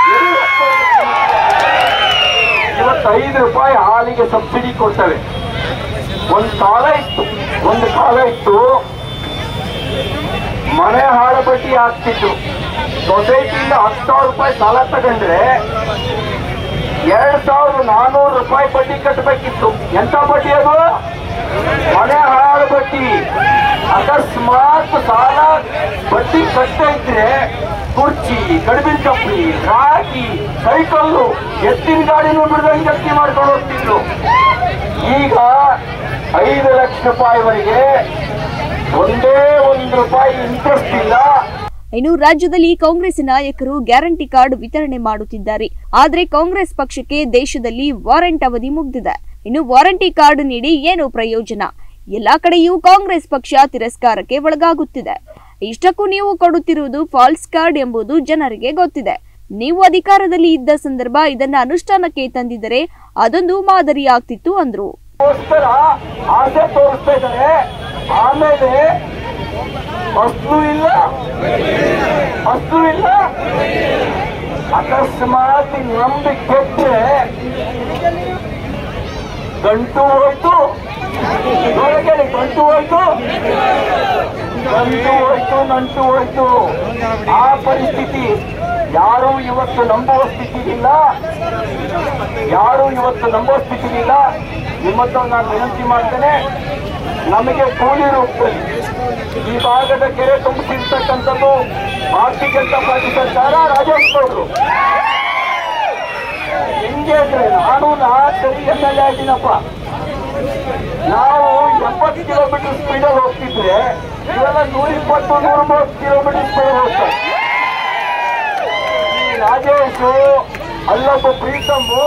ಇವತ್ತು ಐದು ರೂಪಾಯಿ ಹಾಲಿಗೆ ಸಬ್ಸಿಡಿ ಕೊಡ್ತವೆ ಒಂದು ಕಾಲ ಇತ್ತು ಒಂದು ಕಾಲ ಇತ್ತು ಮನೆ ಹಾಳ ಬಡ್ಡಿ ಹಾಕ್ತಿತ್ತು ಸೊಸೈಟಿಯಿಂದ ಹತ್ತು ಸಾವಿರ ರೂಪಾಯಿ ಸಾಲ ತಗೊಂಡ್ರೆ ಎರಡ್ ಸಾವಿರದ ನಾನೂರು ರೂಪಾಯಿ ಬಡ್ಡಿ ಕಟ್ಟಬೇಕಿತ್ತು ಎಂತ ಬಡ್ಡಿ ಅದು ಮನೆ ಹಾಳು ಬಡ್ಡಿ ಅಕಸ್ಮಾತ್ ಸಾಲ ಬಡ್ಡಿ ಕಟ್ಟ ಇದ್ರೆ ಕುರ್ಚಿ ಕಡಿಮೆ ಚಪ್ಪಲಿ ರಾಗಿ ಸೈಕಲ್ಲು ಎತ್ತಿನ ಗಾಡಿನೂ ಬಿಡದಂಗೆ ಜಪ್ತಿ ಮಾಡ್ಕೊಂಡು ಹೋಗ್ತಿದ್ರು ಈಗ ಐದು ಲಕ್ಷ ರೂಪಾಯಿವರೆಗೆ ಒಂದೇ ಒಂದು ರೂಪಾಯಿ ಇಂಟ್ರೆಸ್ಟ್ ಇಲ್ಲ ಇನ್ನು ರಾಜ್ಯದಲ್ಲಿ ಕಾಂಗ್ರೆಸ್ ನಾಯಕರು ಗ್ಯಾರಂಟಿ ಕಾರ್ಡ್ ವಿತರಣೆ ಮಾಡುತ್ತಿದ್ದಾರೆ ಆದರೆ ಕಾಂಗ್ರೆಸ್ ಪಕ್ಷಕ್ಕೆ ದೇಶದಲ್ಲಿ ವಾರಂಟ್ ಅವಧಿ ಮುಗ್ದಿದೆ ಇನ್ನು ವಾರಂಟಿ ಕಾರ್ಡ್ ನೀಡಿ ಏನು ಪ್ರಯೋಜನ ಎಲ್ಲಾ ಕಡೆಯೂ ಕಾಂಗ್ರೆಸ್ ಪಕ್ಷ ತಿರಸ್ಕಾರಕ್ಕೆ ಒಳಗಾಗುತ್ತಿದೆ ಇಷ್ಟಕ್ಕೂ ನೀವು ಕೊಡುತ್ತಿರುವುದು ಫಾಲ್ಸ್ ಕಾರ್ಡ್ ಎಂಬುದು ಜನರಿಗೆ ಗೊತ್ತಿದೆ ನೀವು ಅಧಿಕಾರದಲ್ಲಿ ಇದ್ದ ಸಂದರ್ಭ ಇದನ್ನ ಅನುಷ್ಠಾನಕ್ಕೆ ತಂದಿದ್ದರೆ ಅದೊಂದು ಮಾದರಿ ಆಗ್ತಿತ್ತು ಅಂದ್ರು ಗೋಸ್ಕರ ಆಸೆ ತೋರಿಸ್ತಾ ಇದ್ದಾರೆ ಆಮೇಲೆ ಹಸು ಇಲ್ಲ ಹಸು ಇಲ್ಲ ಅಕಸ್ಮಾತ್ ನಂಬಿ ಕೆಟ್ಟರೆ ಗಂಟು ಹೋಯ್ತು ಹೊರಗೆ ಗಂಟು ಹೋಯ್ತು ಗಂಟು ಹೋಯ್ತು ನಂಟು ಹೋಯ್ತು ಆ ಪರಿಸ್ಥಿತಿ ಯಾರು ಇವತ್ತು ನಂಬುವ ಸ್ಥಿತಿ ಇಲ್ಲ ಯಾರು ಇವತ್ತು ನಂಬುವ ಸ್ಥಿತಿ ಇಲ್ಲ ನಿಮ್ಮತ್ರ ನಾನು ವಿನಂತಿ ಮಾಡ್ತೇನೆ ನಮಗೆ ಕೂಲಿ ರೂಪದಲ್ಲಿ ಈ ಭಾಗದ ಕೆರೆ ತುಂಬಿಸಿರ್ತಕ್ಕಂಥದ್ದು ಭಾರತೀಯ ಜನತಾ ಪಾರ್ಟಿ ಸರ್ಕಾರ ರಾಜೇಶ್ ಗೌಡ್ರು ಹೆಂಗೆ ಅಂದ್ರೆ ನಾನು ನಾಲ್ಕರಿ ಎಮ್ ಎಲ್ ಎ ಆಗಿನಪ್ಪ ನಾವು ಎಪ್ಪತ್ತು ಕಿಲೋಮೀಟರ್ ಸ್ಪೀಡಲ್ಲಿ ಹೋಗ್ತಿದ್ರೆ ಇವೆಲ್ಲ ನೂರ ಇಪ್ಪತ್ತು ನೂರ ಮೂವತ್ತು ಕಿಲೋಮೀಟರ್ ಸ್ಪೀಡ್ ಹೋಗ್ತಾರೆ ಈ ರಾಜೇಶು ಅಲ್ಲೊಬ್ಬ ಪ್ರೀತಮ್ಮು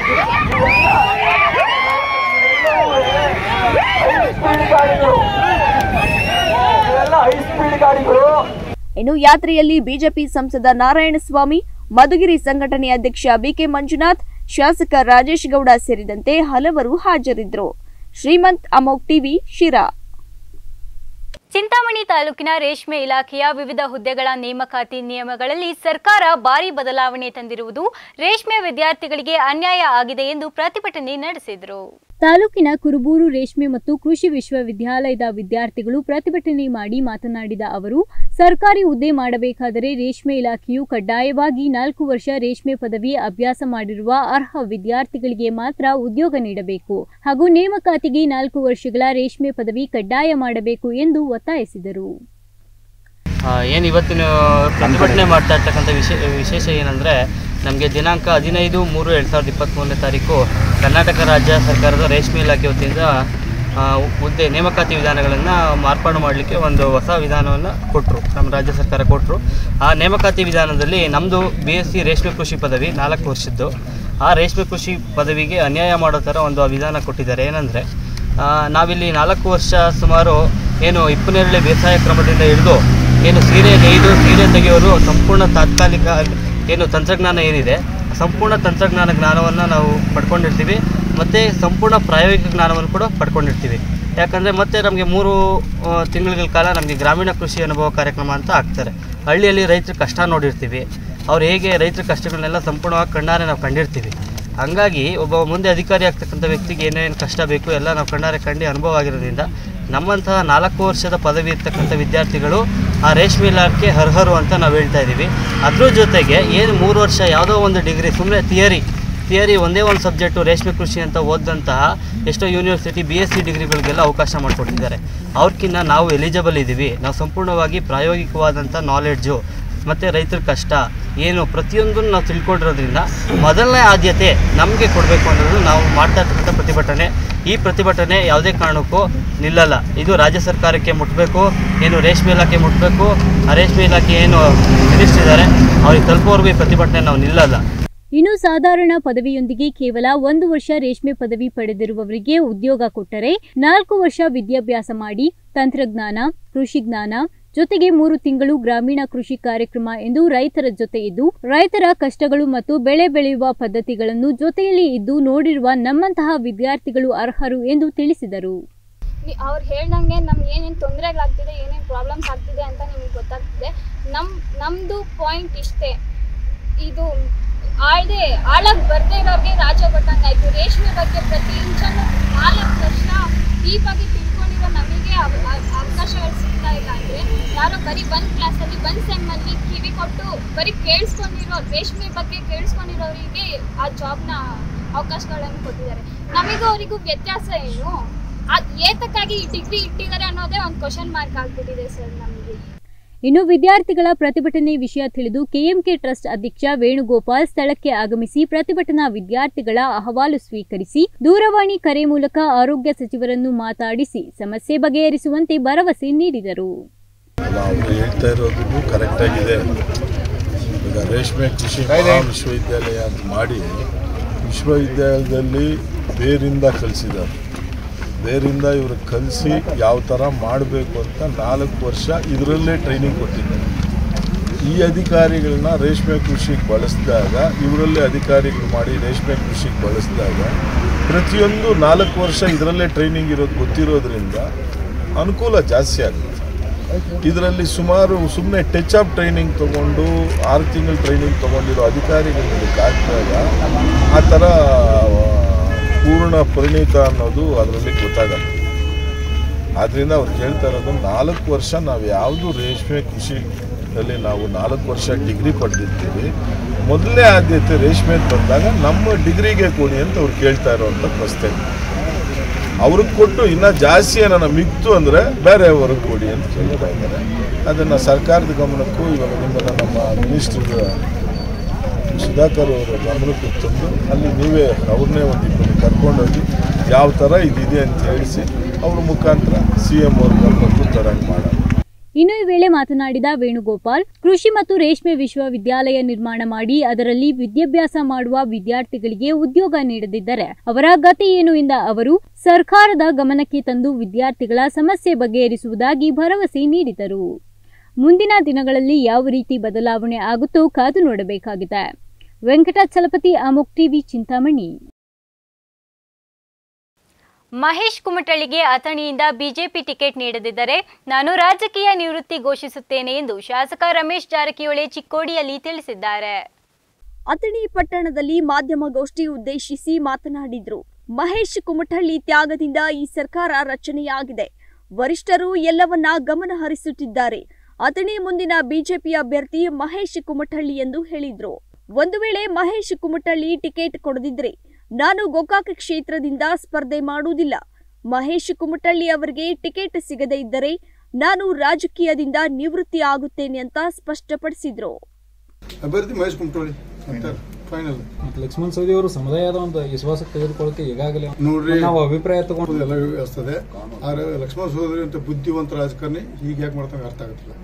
ಹೈ ಸ್ಪೀಡ್ ಗಾಡಿಗಳು ಇವೆಲ್ಲ ಹೈ ಸ್ಪೀಡ್ ಗಾಡಿಗಳು ಇನ್ನು ಯಾತ್ರೆಯಲ್ಲಿ ಬಿಜೆಪಿ ಸಂಸದ ನಾರಾಯಣಸ್ವಾಮಿ ಮಧುಗಿರಿ ಸಂಘಟನೆ ಅಧ್ಯಕ್ಷ ಬಿಕೆ ಮಂಜುನಾಥ್ ಶಾಸಕ ರಾಜೇಶ್ ಗೌಡ ಸೇರಿದಂತೆ ಹಲವರು ಹಾಜರಿದ್ದರು ಶ್ರೀಮಂತ್ ಅಮೋಕ್ ಟಿವಿ ಶಿರಾ ಚಿಂತಾಮಣಿ ತಾಲೂಕಿನ ರೇಷ್ಮೆ ಇಲಾಖೆಯ ವಿವಿಧ ಹುದ್ದೆಗಳ ನೇಮಕಾತಿ ನಿಯಮಗಳಲ್ಲಿ ಸರ್ಕಾರ ಭಾರಿ ಬದಲಾವಣೆ ತಂದಿರುವುದು ರೇಷ್ಮೆ ವಿದ್ಯಾರ್ಥಿಗಳಿಗೆ ಅನ್ಯಾಯ ಆಗಿದೆ ಎಂದು ಪ್ರತಿಭಟನೆ ನಡೆಸಿದರು ತಾಲೂಕಿನ ಕುರುಬೂರು ರೇಷ್ಮೆ ಮತ್ತು ಕೃಷಿ ವಿಶ್ವವಿದ್ಯಾಲಯದ ವಿದ್ಯಾರ್ಥಿಗಳು ಪ್ರತಿಭಟನೆ ಮಾಡಿ ಮಾತನಾಡಿದ ಅವರು ಸರ್ಕಾರಿ ಹುದ್ದೆ ಮಾಡಬೇಕಾದರೆ ರೇಷ್ಮೆ ಇಲಾಖೆಯು ಕಡ್ಡಾಯವಾಗಿ ನಾಲ್ಕು ವರ್ಷ ರೇಷ್ಮೆ ಪದವಿ ಅಭ್ಯಾಸ ಮಾಡಿರುವ ಅರ್ಹ ವಿದ್ಯಾರ್ಥಿಗಳಿಗೆ ಮಾತ್ರ ಉದ್ಯೋಗ ನೀಡಬೇಕು ಹಾಗೂ ನೇಮಕಾತಿಗೆ ನಾಲ್ಕು ವರ್ಷಗಳ ರೇಷ್ಮೆ ಪದವಿ ಕಡ್ಡಾಯ ಮಾಡಬೇಕು ಎಂದು ಒತ್ತಾಯಿಸಿದರು ಏನು ಇವತ್ತಿನ ಪ್ರತಿಭಟನೆ ಮಾಡ್ತಾ ಇರ್ತಕ್ಕಂಥ ವಿಶೇ ವಿಶೇಷ ಏನಂದರೆ ನಮಗೆ ದಿನಾಂಕ ಹದಿನೈದು ಮೂರು ಎರಡು ಸಾವಿರದ ಇಪ್ಪತ್ತ್ಮೂರನೇ ತಾರೀಕು ಕರ್ನಾಟಕ ರಾಜ್ಯ ಸರ್ಕಾರದ ರೇಷ್ಮೆ ಇಲಾಖೆ ವತಿಯಿಂದ ಆ, ಹುದ್ದೆ ನೇಮಕಾತಿ ವಿಧಾನಗಳನ್ನು ಮಾರ್ಪಾಡು ಮಾಡಲಿಕ್ಕೆ ಒಂದು ಹೊಸ ವಿಧಾನವನ್ನು ಕೊಟ್ಟರು ನಮ್ಮ ರಾಜ್ಯ ಸರ್ಕಾರ ಕೊಟ್ಟರು ಆ ನೇಮಕಾತಿ ವಿಧಾನದಲ್ಲಿ ನಮ್ಮದು ಬಿ ಎಸ್ ಸಿ ರೇಷ್ಮೆ ಕೃಷಿ ಪದವಿ ನಾಲ್ಕು ವರ್ಷದ್ದು ಆ ರೇಷ್ಮೆ ಕೃಷಿ ಪದವಿಗೆ ಅನ್ಯಾಯ ಮಾಡೋ ಥರ ಒಂದು ವಿಧಾನ ಕೊಟ್ಟಿದ್ದಾರೆ ಏನಂದರೆ ನಾವಿಲ್ಲಿ ನಾಲ್ಕು ವರ್ಷ ಸುಮಾರು ಏನು ಇಪ್ಪನೇರಳೆ ಬೇಸಾಯ ಕ್ರಮದಿಂದ ಹಿಡಿದು ಏನು ಸೀರೆ ನೇಯ್ದು ಸೀರೆ ತೆಗೆಯೋದು ಸಂಪೂರ್ಣ ತಾತ್ಕಾಲಿಕ ಏನು ತಂತ್ರಜ್ಞಾನ ಏನಿದೆ ಸಂಪೂರ್ಣ ತಂತ್ರಜ್ಞಾನ ಜ್ಞಾನವನ್ನು ನಾವು ಪಡ್ಕೊಂಡಿರ್ತೀವಿ ಮತ್ತು ಸಂಪೂರ್ಣ ಪ್ರಾಯೋಗಿಕ ಜ್ಞಾನವನ್ನು ಕೂಡ ಪಡ್ಕೊಂಡಿರ್ತೀವಿ ಯಾಕಂದರೆ ಮತ್ತೆ ನಮಗೆ ಮೂರು ಆ, ತಿಂಗಳ ಕಾಲ ನಮಗೆ ಗ್ರಾಮೀಣ ಕೃಷಿ ಅನುಭವ ಕಾರ್ಯಕ್ರಮ ಅಂತ ಆಗ್ತಾರೆ ಹಳ್ಳಿಯಲ್ಲಿ ರೈತರ ಕಷ್ಟ ನೋಡಿರ್ತೀವಿ ಅವ್ರು ಹೇಗೆ ರೈತರ ಕಷ್ಟಗಳನ್ನೆಲ್ಲ ಸಂಪೂರ್ಣವಾಗಿ ಕಣ್ಣಾರೆ ನಾವು ಕಂಡಿರ್ತೀವಿ ಹಂಗಾಗಿ ಒಬ್ಬ ಮುಂದೆ ಅಧಿಕಾರಿ ಆಗ್ತಕ್ಕಂಥ ವ್ಯಕ್ತಿಗೆ ಏನೇನು ಕಷ್ಟ ಬೇಕು ಎಲ್ಲ ನಾವು ಕಣ್ಣಾರೆ ಕಂಡು ಅನುಭವ ಆಗಿರೋದ್ರಿಂದ ನಮ್ಮಂತಹ ನಾಲ್ಕು ವರ್ಷದ ಪದವಿ ಇರ್ತಕ್ಕಂಥ ವಿದ್ಯಾರ್ಥಿಗಳು ಆ ರೇಷ್ಮೆ ಇಲಾಖೆ ಅರ್ಹರು ಅಂತ ನಾವು ಹೇಳ್ತಾ ಇದ್ದೀವಿ ಅದ್ರ ಜೊತೆಗೆ ಏನು ಮೂರು ವರ್ಷ ಯಾವುದೋ ಒಂದು ಡಿಗ್ರಿ ಸುಮ್ಮನೆ ಥಿಯರಿ ಥಿಯರಿ ಒಂದೇ ಒಂದು ಸಬ್ಜೆಕ್ಟು ರೇಷ್ಮೆ ಕೃಷಿ ಅಂತ ಓದಂತಹ ಎಷ್ಟೋ ಯೂನಿವರ್ಸಿಟಿ ಬಿ ಎಸ್ ಸಿ ಡಿಗ್ರಿಗಳಿಗೆಲ್ಲ ಅವಕಾಶ ಮಾಡಿಕೊಟ್ಟಿದ್ದಾರೆ ಅವ್ರಕ್ಕಿಂತ ನಾವು ಎಲಿಜಿಬಲ್ ಇದ್ದೀವಿ ನಾವು ಸಂಪೂರ್ಣವಾಗಿ ಪ್ರಾಯೋಗಿಕವಾದಂಥ ನಾಲೆಡ್ಜು ಮತ್ತು ರೈತರ ಕಷ್ಟ ಏನು ಪ್ರತಿಯೊಂದನ್ನು ನಾವು ತಿಳ್ಕೊಂಡಿರೋದ್ರಿಂದ ಮೊದಲನೇ ಆದ್ಯತೆ ನಮಗೆ ಕೊಡಬೇಕು ಅನ್ನೋದು ನಾವು ಮಾಡ್ತಾ ಇರ್ತಕ್ಕಂಥ ಪ್ರತಿಭಟನೆ ಈ ಪ್ರತಿಭಟನೆ ಯಾವುದೇ ಕಾರಣಕ್ಕೂ ನಿಲ್ಲಲ್ಲ ಇದು ರಾಜ್ಯ ಸರ್ಕಾರಕ್ಕೆ ಮುಟ್ಟಬೇಕು ಏನು ರೇಷ್ಮೆ ಇಲಾಖೆ ಮುಟ್ಟಬೇಕು ಆ ರೇಷ್ಮೆ ಇಲಾಖೆ ಏನು ಮಿನಿಸ್ಟರ್ ಇದ್ದಾರೆ ಅವ್ರಿಗೆ ತಲುಪೋವರೆಗೂ ಈ ಪ್ರತಿಭಟನೆ ನಾವು ನಿಲ್ಲಲ್ಲ ಇನ್ನು ಸಾಧಾರಣ ಪದವಿಯೊಂದಿಗೆ ಕೇವಲ ಒಂದು ವರ್ಷ ರೇಷ್ಮೆ ಪದವಿ ಪಡೆದಿರುವವರಿಗೆ ಉದ್ಯೋಗ ಕೊಟ್ಟರೆ ನಾಲ್ಕು ವರ್ಷ ವಿದ್ಯಾಭ್ಯಾಸ ಮಾಡಿ ತಂತ್ರಜ್ಞಾನ ಕೃಷಿ ಜ್ಞಾನ ಜೊತೆಗೆ ಮೂರು ತಿಂಗಳು ಗ್ರಾಮೀಣ ಕೃಷಿ ಕಾರ್ಯಕ್ರಮ ಎಂದು ರೈತರ ಜೊತೆ ಇದ್ದು ರೈತರ ಕಷ್ಟಗಳು ಮತ್ತು ಬೆಳೆ ಬೆಳೆಯುವ ಪದ್ಧತಿಗಳನ್ನು ಜೊತೆಯಲ್ಲಿ ಇದ್ದು ನೋಡಿರುವ ನಮ್ಮಂತಹ ವಿದ್ಯಾರ್ಥಿಗಳು ಅರ್ಹರು ಎಂದು ತಿಳಿಸಿದರು ಅವ್ರು ಹೇಳ್ದಂಗೆ ನಮ್ಗೆ ಏನೇನು ತೊಂದರೆಗಳಾಗ್ತಿದೆ ಏನೇನು ಪ್ರಾಬ್ಲಮ್ಸ್ ಆಗ್ತಿದೆ ಅಂತ ನಿಮಗೆ ಗೊತ್ತಾಗ್ತಿದೆ ನಮ್ಮ ನಮ್ಮದು ಪಾಯಿಂಟ್ ಇಷ್ಟೇ ಇದು ಆಳದೆ ಆಳಕ್ಕೆ ಬರ್ದೇ ಇರೋರಿಗೆ ರಾಜ ಕೊಟ್ಟಂಗಾಯ್ತು ರೇಷ್ಮೆ ಬಗ್ಗೆ ಪ್ರತಿ ಇಂಚನ್ನು ನಾಲ್ಕು ವರ್ಷ ಡೀಪಾಗಿ ತಿಳ್ಕೊಂಡಿರೋ ನಮಗೆ ಅವ- ಅವ- ಅವಕಾಶಗಳು ಸಿಗ್ತಾ ಇಲ್ಲ ಅಂದರೆ ಯಾರೋ ಬರೀ ಒಂದು ಕ್ಲಾಸಲ್ಲಿ ಒಂದು ಸೆಮ್ಮಲ್ಲಿ ಕಿವಿ ಕೊಟ್ಟು ಬರೀ ಕೇಳಿಸ್ಕೊಂಡಿರೋ ರೇಷ್ಮೆ ಬಗ್ಗೆ ಕೇಳಿಸ್ಕೊಂಡಿರೋರಿಗೆ ಆ ಜಾಬ್ನ ಅವಕಾಶಗಳನ್ನು ಕೊಟ್ಟಿದ್ದಾರೆ ನಮಗೂ ಅವರಿಗೂ ವ್ಯತ್ಯಾಸ ಏನು ಅದು ಏತಕ್ಕಾಗಿ ಈ ಡಿಗ್ರಿ ಇಟ್ಟಿದ್ದಾರೆ ಅನ್ನೋದೇ ಒಂದು ಕ್ವಶನ್ ಮಾರ್ಕ್ ಆಗ್ಬಿಟ್ಟಿದೆ ಸರ್ ನಮಗೆ ಇನ್ನು ವಿದ್ಯಾರ್ಥಿಗಳ ಪ್ರತಿಭಟನೆ ವಿಷಯ ತಿಳಿದು ಕೆಎಂಕೆ ಟ್ರಸ್ಟ್ ಅಧ್ಯಕ್ಷ ವೇಣುಗೋಪಾಲ್ ಸ್ಥಳಕ್ಕೆ ಆಗಮಿಸಿ ಪ್ರತಿಭಟನಾ ವಿದ್ಯಾರ್ಥಿಗಳ ಅಹವಾಲು ಸ್ವೀಕರಿಸಿ ದೂರವಾಣಿ ಕರೆ ಮೂಲಕ ಆರೋಗ್ಯ ಸಚಿವರನ್ನು ಮಾತಾಡಿಸಿ ಸಮಸ್ಯೆ ಬಗೆಹರಿಸುವಂತೆ ಭರವಸೆ ನೀಡಿದರು ನಾವು ಹೇಳ್ತಾ ಇರೋದು ಕರೆಕ್ಟ್ ಆಗಿದೆ ಈಗ ರೇಷ್ಮೆ ಕೃಷಿ ಮಹಾ ವಿಶ್ವವಿದ್ಯಾಲಯ ಅಂತ ಮಾಡಿ ವಿಶ್ವವಿದ್ಯಾಲಯದಲ್ಲಿ ಬೇರಿಂದ ಕಲಿಸಿದ್ದಾರೆ ಬೇರಿಂದ ಇವರು ಕಲಿಸಿ ಯಾವ ಥರ ಮಾಡಬೇಕು ಅಂತ ನಾಲ್ಕು ವರ್ಷ ಇದರಲ್ಲೇ ಟ್ರೈನಿಂಗ್ ಕೊಟ್ಟಿದ್ದಾರೆ ಈ ಅಧಿಕಾರಿಗಳನ್ನ ರೇಷ್ಮೆ ಕೃಷಿಗೆ ಬಳಸಿದಾಗ ಇವರಲ್ಲೇ ಅಧಿಕಾರಿಗಳು ಮಾಡಿ ರೇಷ್ಮೆ ಕೃಷಿಗೆ ಬಳಸಿದಾಗ ಪ್ರತಿಯೊಂದು ನಾಲ್ಕು ವರ್ಷ ಇದರಲ್ಲೇ ಟ್ರೈನಿಂಗ್ ಇರೋದು ಗೊತ್ತಿರೋದ್ರಿಂದ ಅನುಕೂಲ ಜಾಸ್ತಿ ಆಗುತ್ತೆ ಇದರಲ್ಲಿ ಸುಮಾರು ಸುಮ್ಮನೆ ಟಚ್ ಅಪ್ ಟ್ರೈನಿಂಗ್ ತೊಗೊಂಡು ಆರು ತಿಂಗಳು ಟ್ರೈನಿಂಗ್ ತೊಗೊಂಡಿರೋ ಅಧಿಕಾರಿಗಳಿಗೆ ಹಾಕಿದಾಗ ಆ ಥರ ಪೂರ್ಣ ಪರಿಣಿತ ಅನ್ನೋದು ಅದರಲ್ಲಿ ಗೊತ್ತಾಗಲ್ಲ ಆದ್ದರಿಂದ ಅವ್ರು ಕೇಳ್ತಾ ಇರೋದು ನಾಲ್ಕು ವರ್ಷ ನಾವು ಯಾವುದು ರೇಷ್ಮೆ ಕೃಷಿಯಲ್ಲಿ ನಾವು ನಾಲ್ಕು ವರ್ಷ ಡಿಗ್ರಿ ಪಡೆದಿರ್ತೀವಿ ಮೊದಲನೇ ಆದ್ಯತೆ ರೇಷ್ಮೆ ಬಂದಾಗ ನಮ್ಮ ಡಿಗ್ರಿಗೆ ಕೊಡಿ ಅಂತ ಅವ್ರು ಕೇಳ್ತಾ ಇರೋವಂಥ ಪ್ರಶ್ನೆ ಅವ್ರಿಗೆ ಕೊಟ್ಟು ಇನ್ನೂ ಜಾಸ್ತಿ ಏನಾರ ಮಿಕ್ತು ಅಂದರೆ ಬೇರೆಯವ್ರಿಗೆ ಕೊಡಿ ಅಂತ ಕೇಳ್ತಾ ಇದ್ದಾರೆ ಅದನ್ನು ಸರ್ಕಾರದ ಗಮನಕ್ಕೂ ಇವಾಗ ನಿಮ್ಮನ್ನು ನಮ್ಮ ಮಿನಿಸ್ಟರ್ ಸುಧಾಕರ್ ಅವರ ಗಮನಕ್ಕೆ ತಂದು ಅಲ್ಲಿ ನೀವೇ ಅವ್ರನ್ನೇ ಒಂದು ಇಬ್ಬರು ಕರ್ಕೊಂಡೋಗಿ ಯಾವ ಥರ ಇದಿದೆ ಅಂತ ಹೇಳಿಸಿ ಅವ್ರ ಮುಖಾಂತರ ಸಿ ಎಮ್ ಅವ್ರ ಗಮನಕ್ಕೂ ತರಂಗೆ ಮಾಡೋಣ ಇನ್ನು ಈ ವೇಳೆ ಮಾತನಾಡಿದ ವೇಣುಗೋಪಾಲ್ ಕೃಷಿ ಮತ್ತು ರೇಷ್ಮೆ ವಿಶ್ವವಿದ್ಯಾಲಯ ನಿರ್ಮಾಣ ಮಾಡಿ ಅದರಲ್ಲಿ ವಿದ್ಯಾಭ್ಯಾಸ ಮಾಡುವ ವಿದ್ಯಾರ್ಥಿಗಳಿಗೆ ಉದ್ಯೋಗ ನೀಡದಿದ್ದರೆ ಅವರ ಗತಿ ಏನು ಎಂದ ಅವರು ಸರ್ಕಾರದ ಗಮನಕ್ಕೆ ತಂದು ವಿದ್ಯಾರ್ಥಿಗಳ ಸಮಸ್ಯೆ ಬಗೆಹರಿಸುವುದಾಗಿ ಭರವಸೆ ನೀಡಿದರು ಮುಂದಿನ ದಿನಗಳಲ್ಲಿ ಯಾವ ರೀತಿ ಬದಲಾವಣೆ ಆಗುತ್ತೋ ಕಾದು ನೋಡಬೇಕಾಗಿದೆ ವೆಂಕಟಾಚಲಪತಿ ಅಮುಕ್ ಟಿವಿ ಚಿಂತಾಮಣಿ ಮಹೇಶ್ ಕುಮಟಳ್ಳಿಗೆ ಅಥಣಿಯಿಂದ ಬಿಜೆಪಿ ಟಿಕೆಟ್ ನೀಡದಿದ್ದರೆ ನಾನು ರಾಜಕೀಯ ನಿವೃತ್ತಿ ಘೋಷಿಸುತ್ತೇನೆ ಎಂದು ಶಾಸಕ ರಮೇಶ್ ಜಾರಕಿಹೊಳಿ ಚಿಕ್ಕೋಡಿಯಲ್ಲಿ ತಿಳಿಸಿದ್ದಾರೆ ಅಥಣಿ ಪಟ್ಟಣದಲ್ಲಿ ಮಾಧ್ಯಮಗೋಷ್ಠಿ ಉದ್ದೇಶಿಸಿ ಮಾತನಾಡಿದ್ರು ಮಹೇಶ್ ಕುಮಟಳ್ಳಿ ತ್ಯಾಗದಿಂದ ಈ ಸರ್ಕಾರ ರಚನೆಯಾಗಿದೆ ವರಿಷ್ಠರು ಎಲ್ಲವನ್ನ ಗಮನ ಹರಿಸುತ್ತಿದ್ದಾರೆ ಅಥಣಿ ಮುಂದಿನ ಬಿಜೆಪಿ ಅಭ್ಯರ್ಥಿ ಮಹೇಶ್ ಕುಮಟಳ್ಳಿ ಎಂದು ಹೇಳಿದ್ರು ಒಂದು ವೇಳೆ ಮಹೇಶ್ ಕುಮಟಳ್ಳಿ ಟಿಕೆಟ್ ಕೊಡದಿದ್ರೆ ನಾನು ಗೋಕಾಕ್ ಕ್ಷೇತ್ರದಿಂದ ಸ್ಪರ್ಧೆ ಮಾಡುವುದಿಲ್ಲ ಮಹೇಶ್ ಕುಮಟಳ್ಳಿ ಅವರಿಗೆ ಟಿಕೆಟ್ ಸಿಗದೇ ಇದ್ದರೆ ನಾನು ರಾಜಕೀಯದಿಂದ ನಿವೃತ್ತಿ ಆಗುತ್ತೇನೆ ಅಂತ ಸ್ಪಷ್ಟಪಡಿಸಿದ್ರು ಅಭ್ಯರ್ಥಿ ಮಹೇಶ್ ಕುಮಟೋಳಿ ಫೈನಲ್ ಮತ್ತೆ ಲಕ್ಷ್ಮಣ ಸವದಿ ಅವರು ಸಮುದಾಯದ ಒಂದು ವಿಶ್ವಾಸಕ್ಕೆ ತೆಗೆದುಕೊಳ್ಳಕ್ಕೆ ಈಗಾಗಲೇ ನೋಡ್ರಿ ನಾವು ಅಭಿಪ್ರಾಯ ತಗೊಂಡು ಎಲ್ಲ ವ್ಯವಸ್ಥೆ ಆದ್ರೆ ಲಕ್ಷ್ಮಣ ಸೋದರಿ ಅಂತ ಬುದ್ಧಿವಂತ ರಾಜಕಾರಣಿ ಹೀಗೆ ಯಾಕೆ ಮಾಡ್ತಾನೆ ಅರ್ಥ ಆಗುತ್ತಿಲ್ಲ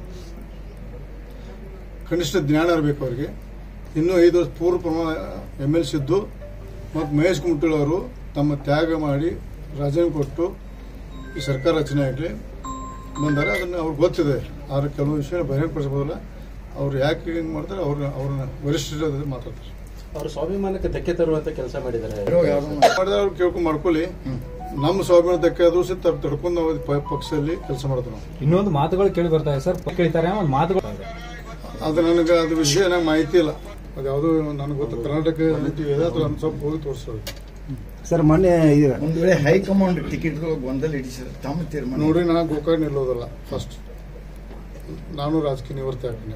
ಕನಿಷ್ಠ ಜ್ಞಾನ ಇರಬೇಕು ಅವರಿಗೆ ಇನ್ನೂ ಐದು ವರ್ಷ ಪೂರ್ವ ಪ್ರಮಾಣ ಎಮ್ ಎಲ್ ಸಿದ್ದು ಮತ್ತು ಮಹೇಶ್ ಕುಮಟಳ್ಳಿ ಅವರು ತಮ್ಮ ತ್ಯಾಗ ಮಾಡಿ ರಾಜೀನಾಮೆ ಕೊಟ್ಟು ಈ ಸರ್ಕಾರ ರಚನೆ ಆಗಲಿ ಬಂದಾರೆ ಅದನ್ನು ಅವ್ರಿಗೆ ಗೊತ್ತಿದೆ ಆದ್ರೆ ಕೆಲವು ವಿಷಯ ಬಹಿರಂಗಪಡಿಸಬಹುದಲ್ಲ ಅವ್ರು ಯಾಕೆ ಹಿಂಗೆ ಮಾಡ್ತಾರೆ ಅವ್ರನ್ನ ಅವ್ರನ್ನ ವರಿಷ್ಠರ ಜೊತೆ ಮಾತಾಡ್ತಾರೆ ಅವರು ಸ್ವಾಭಿಮಾನಕ್ಕೆ ಧಕ್ಕೆ ತರುವಂತ ಕೆಲಸ ಮಾಡಿದ್ದಾರೆ ಮಾಡಿದ್ರೆ ಅವ್ರು ಕೇಳ್ಕೊಂಡು ಮಾಡ್ಕೊಳ್ಳಿ ನಮ್ಮ ಸ್ವಾಭಿಮಾನ ಧಕ್ಕೆ ಆದ್ರೂ ಸಹ ತಡ್- ತಡ್ಕೊಂಡು ನಾವು ಪ- ಪಕ್ಷದಲ್ಲಿ ಕೆಲಸ ಮಾಡ್ತೀವಿ ನಾವು ಇನ್ನೊಂದು ಮಾತುಗಳು ಕೇಳಿ ಬರ್ತಾ ಇದೆ ಸರ್ ಕೇಳ್ತಾರೆ ಒಂದು ಮಾತುಗಳು ಅದು ನನಗೆ ಅದು ವಿಷಯ ನಂಗೆ ಮಾಹಿತಿ ಇಲ್ಲ ಅದು ಯಾವುದೋ ನನಗೆ ಗೊತ್ತು ಕರ್ನಾಟಕ ಟಿವಿ ಇದೆ ಅದು ಒಂದು ಸ್ವಲ್ಪ ಹೋಗಿ ತೋರಿಸೋದು ಸರ್ ಮೊನ್ನೆ ಒಂದು ವೇಳೆ ಹೈಕಮಾಂಡ್ ಟಿಕೆಟ್ಗಳು ಗೊಂದಲ ಇಡಿಸಿದ್ರೆ ತಮ್ಮ ತೀರ್ಮಾನ ನೋಡ್ರಿ ನಾನು ಗೋಕಾಕ್ ನಿಲ್ಲೋದಲ್ಲ ಫಸ್ಟ್ ನಾನು ರಾಜಕೀಯ ನಿವೃತ್ತಿ ಆಗ್ತೀನಿ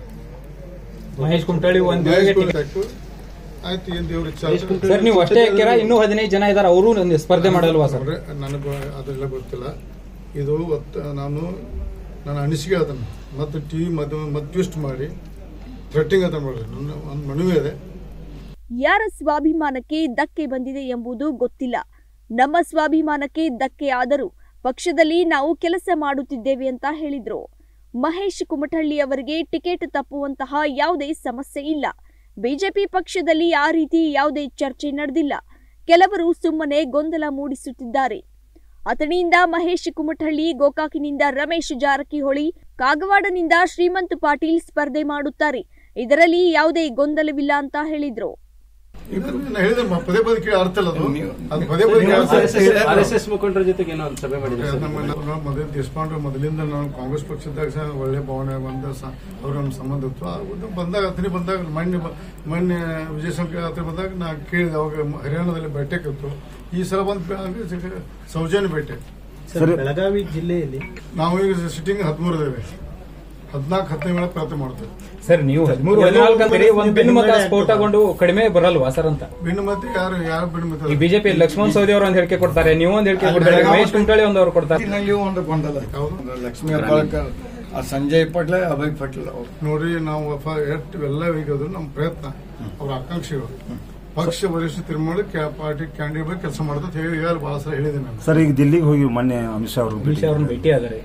ಮಹೇಶ್ ಕುಮಟಳ್ಳಿ ಒಂದ್ ಮಹೇಶ್ ವೇಳೆಗೆ ಕುಮಟಳ್ಳಿ ಆಯ್ತು. ಆಯ್ತು ಏನ್ ದೇವ್ರ ಇಚ್ಛೆ ಆದ್ರೆ- ಸರ್ ನೀವು ಅಷ್ಟೇ ಹಾಕ್ಯಾರ ಇನ್ನೂ ಹದಿನೈದು ಜನ ಇದಾರೆ ಅವರು ಒಂದು ಸ್ಪರ್ಧೆ ಮಾಡಲ್ವಾ ಸರ್ ನೋಡ್ರಿ, ನನಗೆ ಅದೆಲ್ಲ ಗೊತ್ತಿಲ್ಲ ಇದು ಒತ್ತ ನಾನು ನನ್ನ ಅನಿಸಿಕೆ ಅದನ್ನು ಮತ್ತು ಟಿ ವಿ ಮಧ್ಯ ಮತ್ತೆ ಟ್ವಿಸ್ಟ್ ಮಾಡಿ ಥ್ರೆಟ್ಟಿಂಗ್ ಅಂತ ಮಾಡ್ರಿ ನನ್ನ ಒಂದು ಮನವಿ ಇದೆ ಯಾರ ಸ್ವಾಭಿಮಾನಕ್ಕೆ ಧಕ್ಕೆ ಬಂದಿದೆ ಎಂಬುದು ಗೊತ್ತಿಲ್ಲ ನಮ್ಮ ಸ್ವಾಭಿಮಾನಕ್ಕೆ ಧಕ್ಕೆ ಆದರೂ ಪಕ್ಷದಲ್ಲಿ ನಾವು ಕೆಲಸ ಮಾಡುತ್ತಿದ್ದೇವೆ ಅಂತ ಹೇಳಿದ್ರು ಮಹೇಶ್ ಕುಮಟಳ್ಳಿ ಅವರಿಗೆ ಟಿಕೆಟ್ ತಪ್ಪುವಂತಹ ಯಾವುದೇ ಸಮಸ್ಯೆ ಇಲ್ಲ ಬಿಜೆಪಿ ಪಕ್ಷದಲ್ಲಿ ಆ ರೀತಿ ಯಾವುದೇ ಚರ್ಚೆ ನಡೆದಿಲ್ಲ ಕೆಲವರು ಸುಮ್ಮನೆ ಗೊಂದಲ ಮೂಡಿಸುತ್ತಿದ್ದಾರೆ ಅಥಣಿಯಿಂದ ಮಹೇಶ್ ಕುಮಟಳ್ಳಿ ಗೋಕಾಕಿನಿಂದ ರಮೇಶ್ ಜಾರಕಿಹೊಳಿ ಕಾಗವಾಡನಿಂದ ಶ್ರೀಮಂತ್ ಪಾಟೀಲ್ ಸ್ಪರ್ಧೆ ಮಾಡುತ್ತಾರೆ ಇದರಲ್ಲಿ ಯಾವುದೇ ಗೊಂದಲವಿಲ್ಲ ಅಂತ ಹೇಳಿದ್ರು ನಾನು ಹೇಳಿದ್ರೆ ಮ- ಪದೇ ಪದೇ ಕೇಳಿ ಅರ್ಥ ಇಲ್ಲ ಅದು ಅದು ಪದೇ ಪದೇ ಕೇಳಿ ಅರ್ಥ ಇಲ್ಲ. ಆರ್ ಎಸ್ ಎಸ್ ಮುಖಂಡರ ಜೊತೆಗೆ ಏನೋ ಒಂದು ಸಭೆ ಮಾಡಿದ್ರು ಸರ್. ನಮ್ಮ ನಮ್ಮ ಮೊದಲು ದೇಶಪಾಂಡೆ ಮೊದಲಿಂದ ನಾನು ಕಾಂಗ್ರೆಸ್ ಪಕ್ಷದಾಗ ಸಹ ಒಳ್ಳೆ ಭಾವನೆ ಬಂದ ಸ- ಅವ್ರ ನಮ್ಮ ಸಂಬಂಧ ಇತ್ತು ಅದು ಬಂದಾಗ ಅತನಿ ಬಂದಾಗ ಮೊನ್ನೆ ಬ- ಮೊನ್ನೆ ವಿಜಯಶಂಕರ್ ಹತ್ರ ಬಂದಾಗ ನಾ ಕೇಳಿದೆ ಅವಾಗ ಹರಿಯಾಣದಲ್ಲಿ ಭೇಟಿಯಾಗಿತ್ತು ಇತ್ತು ಈ ಸಲ ಬಂದು ಸೌಜನ್ಯ ಭೇಟಿ ಸರ್ ಬೆಳಗಾವಿ ಜಿಲ್ಲೆಯಲ್ಲಿ ನಾವು ಈಗ ಸಿಟ್ಟಿಂಗ್ ಹದಿಮೂರದೇವೆ ಹದಿನಾಲ್ಕು ಹದಿನೈದು ವೇಳೆ ಪ್ರಯತ್ನ ಮಾಡ್ತೇವೆ ಸರ್ ನೀವು ಹದಿಮೂರು ಹದಿನಾಲ್ಕು ಅಂತೀರಿ ಒಂದ್ ಭಿನ್ನ ಮತ ಸ್ಫೋಟಗೊಂಡು ಕಡಿಮೆ ಬರಲ್ವಾ ಸರ್ ಅಂತ ಭಿನ್ನ ಮತ್ತೆ ಯಾರು ಯಾರು ಭಿನ್ನ ಮತ ಈ ಬಿಜೆಪಿ ಲಕ್ಷ್ಮಣ್ ಸವದಿ ಅವರು ಒಂದು ಹೇಳಿಕೆ ಕೊಡ್ತಾರೆ ನೀವು ಒಂದು ಹೇಳಿಕೆ ಕೊಡ್ತಾರೆ ಮಹೇಶ್ ಕುಮಟಳ್ಳಿ ಒಂದು ಅವ್ರು ಕೊಡ್ತಾರೆ ಇಲ್ಲಿಯೂ ಒಂದು ಗೊಂದಲ ಲಕ್ಷ್ಮೀ ಹೆಬ್ಬಾಳ್ಕರ್ ಆ ಸಂಜಯ್ ಪಟ್ಲೆ ಅಭಯ್ ಪಟೇಲ್ ಅವರು ನೋಡ್ರಿ ನಾವು ಫ- ಎಷ್ಟು ಎಲ್ಲ ಈಗದು ನಮ್ಮ ಪ್ರಯತ್ನ ಅವ್ರ ಆಕಾಂಕ್ಷೆಗಳು ಪಕ್ಷ ವರಿಷ್ಠ ತೀರ್ಮಾನ ಪಾರ್ಟಿ ಕ್ಯಾಂಡಿಡೇಟ್ ಬಗ್ಗೆ ಕೆಲಸ ಮಾಡ್ತಾ ಹೇಳಿ ಈಗಾಗಲೇ ಬಹಳ ಸಲ ಹೇಳಿದೆ ನಾನು ಸರ್ ಈಗ ದಿಲ್ಲಿಗೆ ಹೋಗಿ ಮೊನ್ನೆ ಅಮಿತ್ ಶಾ ಅವರು ಅಮಿತ್ ಶಾ ಅವ್ರನ್ನ ಭೇಟಿ ಆದರೆ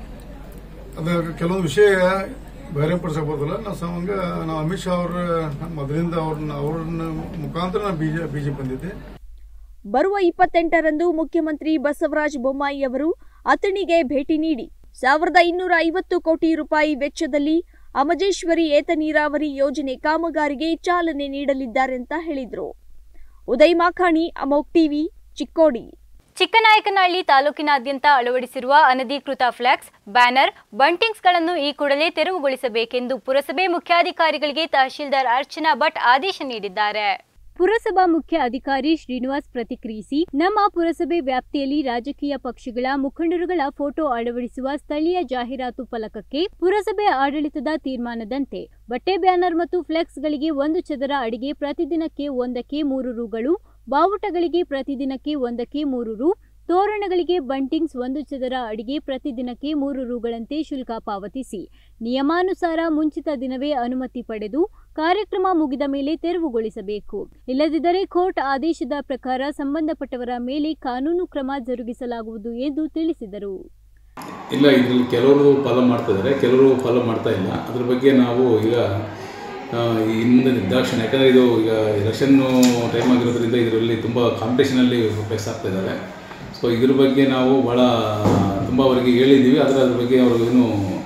ಅದ ಕೆಲವೊಂದು ವಿಷಯ ಬಹಿರಂಗಪಡಿಸಬಹುದಲ್ಲ ನಾವು ಸಂಗ ನಾವು ಅಮಿತ್ ಶಾ ಅವ್ರ ಮೊದಲಿಂದ ಅವ್ರನ್ನ ಅವ್ರನ್ನ ಮುಖಾಂತರ ನಾನು ಬಿಜೆ ಬಿಜೆಪಿ ಬಂದಿದ್ದೆ ಬರುವ ಇಪ್ಪತ್ತೆಂಟರಂದು ಮುಖ್ಯಮಂತ್ರಿ ಬಸವರಾಜ ಬೊಮ್ಮಾಯಿ ಅವರು ಅಥಣಿಗೆ ಭೇಟಿ ನೀಡಿ ಸಾವಿರದ ಇನ್ನೂರ ಐವತ್ತು ಕೋಟಿ ರೂಪಾಯಿ ವೆಚ್ಚದಲ್ಲಿ ಅಮಜೇಶ್ವರಿ ಏತ ನೀರಾವರಿ ಯೋಜನೆ ಕಾಮಗಾರಿಗೆ ಚಾಲನೆ ನೀಡಲಿದ್ದಾರೆ ಅಂತ ಹೇಳಿದ್ರು ಉದಯ್ ಮಾಖಾಣಿ ಅಮೋಕ್ ಟಿವಿ ಚಿಕ್ಕೋಡಿ ಚಿಕ್ಕನಾಯಕನಹಳ್ಳಿ ತಾಲೂಕಿನಾದ್ಯಂತ ಅಳವಡಿಸಿರುವ ಅನಧಿಕೃತ ಫ್ಲೆಕ್ಸ್ ಬ್ಯಾನರ್ ಬಂಟಿಂಗ್ಸ್ಗಳನ್ನು ಈ ಕೂಡಲೇ ತೆರವುಗೊಳಿಸಬೇಕೆಂದು ಪುರಸಭೆ ಮುಖ್ಯಾಧಿಕಾರಿಗಳಿಗೆ ತಹಶೀಲ್ದಾರ್ ಅರ್ಚನಾ ಭಟ್ ಆದೇಶ ನೀಡಿದ್ದಾರೆ ಪುರಸಭಾ ಮುಖ್ಯ ಅಧಿಕಾರಿ ಶ್ರೀನಿವಾಸ್ ಪ್ರತಿಕ್ರಿಯಿಸಿ ನಮ್ಮ ಪುರಸಭೆ ವ್ಯಾಪ್ತಿಯಲ್ಲಿ ರಾಜಕೀಯ ಪಕ್ಷಗಳ ಮುಖಂಡರುಗಳ ಫೋಟೋ ಅಳವಡಿಸುವ ಸ್ಥಳೀಯ ಜಾಹೀರಾತು ಫಲಕಕ್ಕೆ ಪುರಸಭೆ ಆಡಳಿತದ ತೀರ್ಮಾನದಂತೆ ಬಟ್ಟೆ ಬ್ಯಾನರ್ ಮತ್ತು ಫ್ಲೆಕ್ಸ್ಗಳಿಗೆ ಒಂದು ಚದರ ಅಡಿಗೆ ಪ್ರತಿದಿನಕ್ಕೆ ಒಂದಕ್ಕೆ ಮೂರು ರುಗಳು ಬಾವುಟಗಳಿಗೆ ಪ್ರತಿದಿನಕ್ಕೆ ಒಂದಕ್ಕೆ ಮೂರು ರು ತೋರಣಗಳಿಗೆ ಬಂಟಿಂಗ್ಸ್ ಒಂದು ಚದರ ಅಡಿಗೆ ಪ್ರತಿದಿನಕ್ಕೆ ಮೂರು ರುಗಳಂತೆ ಶುಲ್ಕ ಪಾವತಿಸಿ ನಿಯಮಾನುಸಾರ ಮುಂಚಿತ ದಿನವೇ ಅನುಮತಿ ಪಡೆದು ಕಾರ್ಯಕ್ರಮ ಮುಗಿದ ಮೇಲೆ ತೆರವುಗೊಳಿಸಬೇಕು ಇಲ್ಲದಿದ್ದರೆ ಕೋರ್ಟ್ ಆದೇಶದ ಪ್ರಕಾರ ಸಂಬಂಧಪಟ್ಟವರ ಮೇಲೆ ಕಾನೂನು ಕ್ರಮ ಜರುಗಿಸಲಾಗುವುದು ಎಂದು ತಿಳಿಸಿದರು ಇಲ್ಲ ಇದರಲ್ಲಿ ಕೆಲವರು ಫಾಲೋ ಮಾಡ್ತಾ ಇದ್ದಾರೆ ಕೆಲವರು ಫಾಲೋ ಮಾಡ್ತಾ ಇಲ್ಲ ಅದ್ರ ಬಗ್ಗೆ ನಾವು ಈಗ ಆ, ಇನ್ನು ಮುಂದೆ ನಿರ್ದಾಕ್ಷಿಣ್ಯ ಯಾಕಂದರೆ ಇದು ಈಗ ಎಲೆಕ್ಷನ್ನು ಟೈಮ್ ಆಗಿರೋದ್ರಿಂದ ಇದರಲ್ಲಿ ತುಂಬ ಕಾಂಪಿಟೇಷನಲ್ಲಿ ಫೇಸ್ ಆಗ್ತಾ ಇದ್ದಾರೆ ಸೊ ಇದ್ರ ಬಗ್ಗೆ ನಾವು ಭಾಳ ತುಂಬ ಅವರಿಗೆ ಹೇಳಿದ್ದೀವಿ ಆದರೆ ಅದ್ರ ಬಗ್ಗೆ ಅವರು ಏನು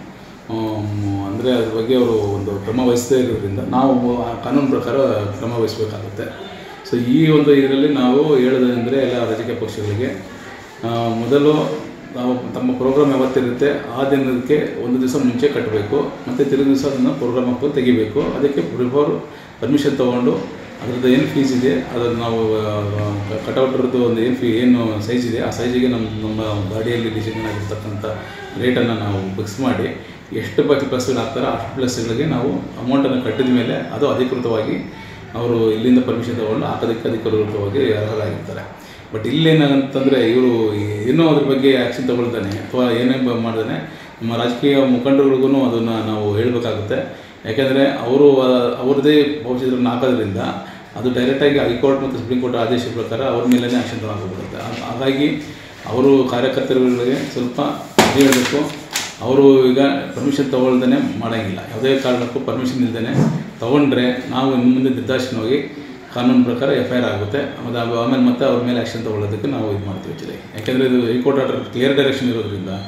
ಅಂದರೆ ಅದ್ರ ಬಗ್ಗೆ ಅವರು ಒಂದು ಕ್ರಮ ವಹಿಸದೇ ಇರೋದ್ರಿಂದ ನಾವು ಆ ಕಾನೂನು ಪ್ರಕಾರ ಕ್ರಮ ವಹಿಸಬೇಕಾಗುತ್ತೆ ಸೊ ಈ ಒಂದು ಇದರಲ್ಲಿ ನಾವು ಹೇಳೋದಂದರೆ ಎಲ್ಲ ರಾಜಕೀಯ ಪಕ್ಷಗಳಿಗೆ ಆ, ಮೊದಲು ನಾವು ತಮ್ಮ ಪ್ರೋಗ್ರಾಮ್ ಯಾವತ್ತಿರುತ್ತೆ ಆ ದಿನಕ್ಕೆ ಒಂದು ದಿವಸ ಮುಂಚೆ ಕಟ್ಟಬೇಕು ಮತ್ತು ತಿರುಗಿ ದಿವಸ ಅದನ್ನು ಪ್ರೋಗ್ರಾಮ್ ಹಾಕೊಂಡು ತೆಗಿಬೇಕು ಅದಕ್ಕೆ ಬಿಫೋರ್ ಪರ್ಮಿಷನ್ ತೊಗೊಂಡು ಅದರದ್ದು ಏನು ಫೀಸ್ ಇದೆ ಅದನ್ನು ನಾವು ಕಟೌಟ್ರದ್ದು ಒಂದು ಏನು ಫೀ ಏನು ಸೈಜ್ ಇದೆ ಆ ಸೈಜಿಗೆ ನಮ್ಮ ನಮ್ಮ ಗಾಡಿಯಲ್ಲಿ ಡಿಸೈನ್ ಆಗಿರ್ತಕ್ಕಂಥ ರೇಟನ್ನು ನಾವು ಫಿಕ್ಸ್ ಮಾಡಿ ಎಷ್ಟು ಬಾಕಿ ಪ್ಲಸ್ಗಳು ಹಾಕ್ತಾರೋ ಅಷ್ಟು ಪ್ಲಸ್ಗಳಿಗೆ ನಾವು ಅಮೌಂಟನ್ನು ಕಟ್ಟಿದ ಮೇಲೆ ಅದು ಅಧಿಕೃತವಾಗಿ ಅವರು ಇಲ್ಲಿಂದ ಪರ್ಮಿಷನ್ ತೊಗೊಂಡು ಹಾಕೋದಕ್ಕೆ ಅಧಿಕೃತವಾಗಿ ಅರ್ಹರಾಗಿರ್ತಾರೆ ಬಟ್ ಇಲ್ಲೇನಂತಂದರೆ ಇವರು ಏನೋ ಅದ್ರ ಬಗ್ಗೆ ಆ್ಯಕ್ಷನ್ ತಗೊಳ್ತಾನೆ ಅಥವಾ ಏನೇ ಬ- ಮಾಡ್ತಾನೆ ನಮ್ಮ ರಾಜಕೀಯ ಮುಖಂಡರಿಗೂ ಅದನ್ನು ನಾವು ಹೇಳಬೇಕಾಗುತ್ತೆ ಯಾಕೆಂದರೆ ಅವರು ಅವ್ರದ್ದೇ ಭವಿಷ್ಯದಲ್ಲಿ ಹಾಕೋದ್ರಿಂದ ಅದು ಡೈರೆಕ್ಟಾಗಿ ಹೈಕೋರ್ಟ್ ಮತ್ತು ಸುಪ್ರೀಂ ಕೋರ್ಟ್ ಆದೇಶ ಪ್ರಕಾರ ಅವ್ರ ಮೇಲೇ ಆ್ಯಕ್ಷನ್ ತಗೊಳ್ಬೇಕಾಗುತ್ತೆ ಹಾ- ಹಾಗಾಗಿ ಅವರು ಕಾರ್ಯಕರ್ತರುಗಳಿಗೆ ಸ್ವಲ್ಪ ಹೇಳಬೇಕು ಅವರು ಈಗ ಪರ್ಮಿಷನ್ ತೊಗೊಳ್ದೇ ಮಾಡೋಂಗಿಲ್ಲ ಯಾವುದೇ ಕಾರಣಕ್ಕೂ ಪರ್ಮಿಷನ್ ಇಲ್ಲದೇ ತೊಗೊಂಡ್ರೆ ನಾವು ಇನ್ನು ಮುಂದೆ ನಿರ್ದಾಕ್ಷಿಣ್ಯವಾಗಿ ಕಾನೂನು ಪ್ರಕಾರ ಎಫ್ ಐ ಆರ್ ಆಗುತ್ತೆ ಮತ್ತು ಅದು ಆಮೇಲೆ ಮತ್ತೆ ಅವ್ರ ಮೇಲೆ ಆ್ಯಕ್ಷನ್ ತೊಗೊಳ್ಳೋದಕ್ಕೆ ನಾವು ಇದು ಮಾಡ್ತೀವಿ ಆ್ಯಕ್ಚುಲಿ ಯಾಕೆಂದರೆ ಇದು ಹೈಕೋರ್ಟ್ ಆರ್ಡರ್ ಕ್ಲಿಯರ್ ಡೈರೆಕ್ಷನ್ ಇರೋದ್ರಿಂದ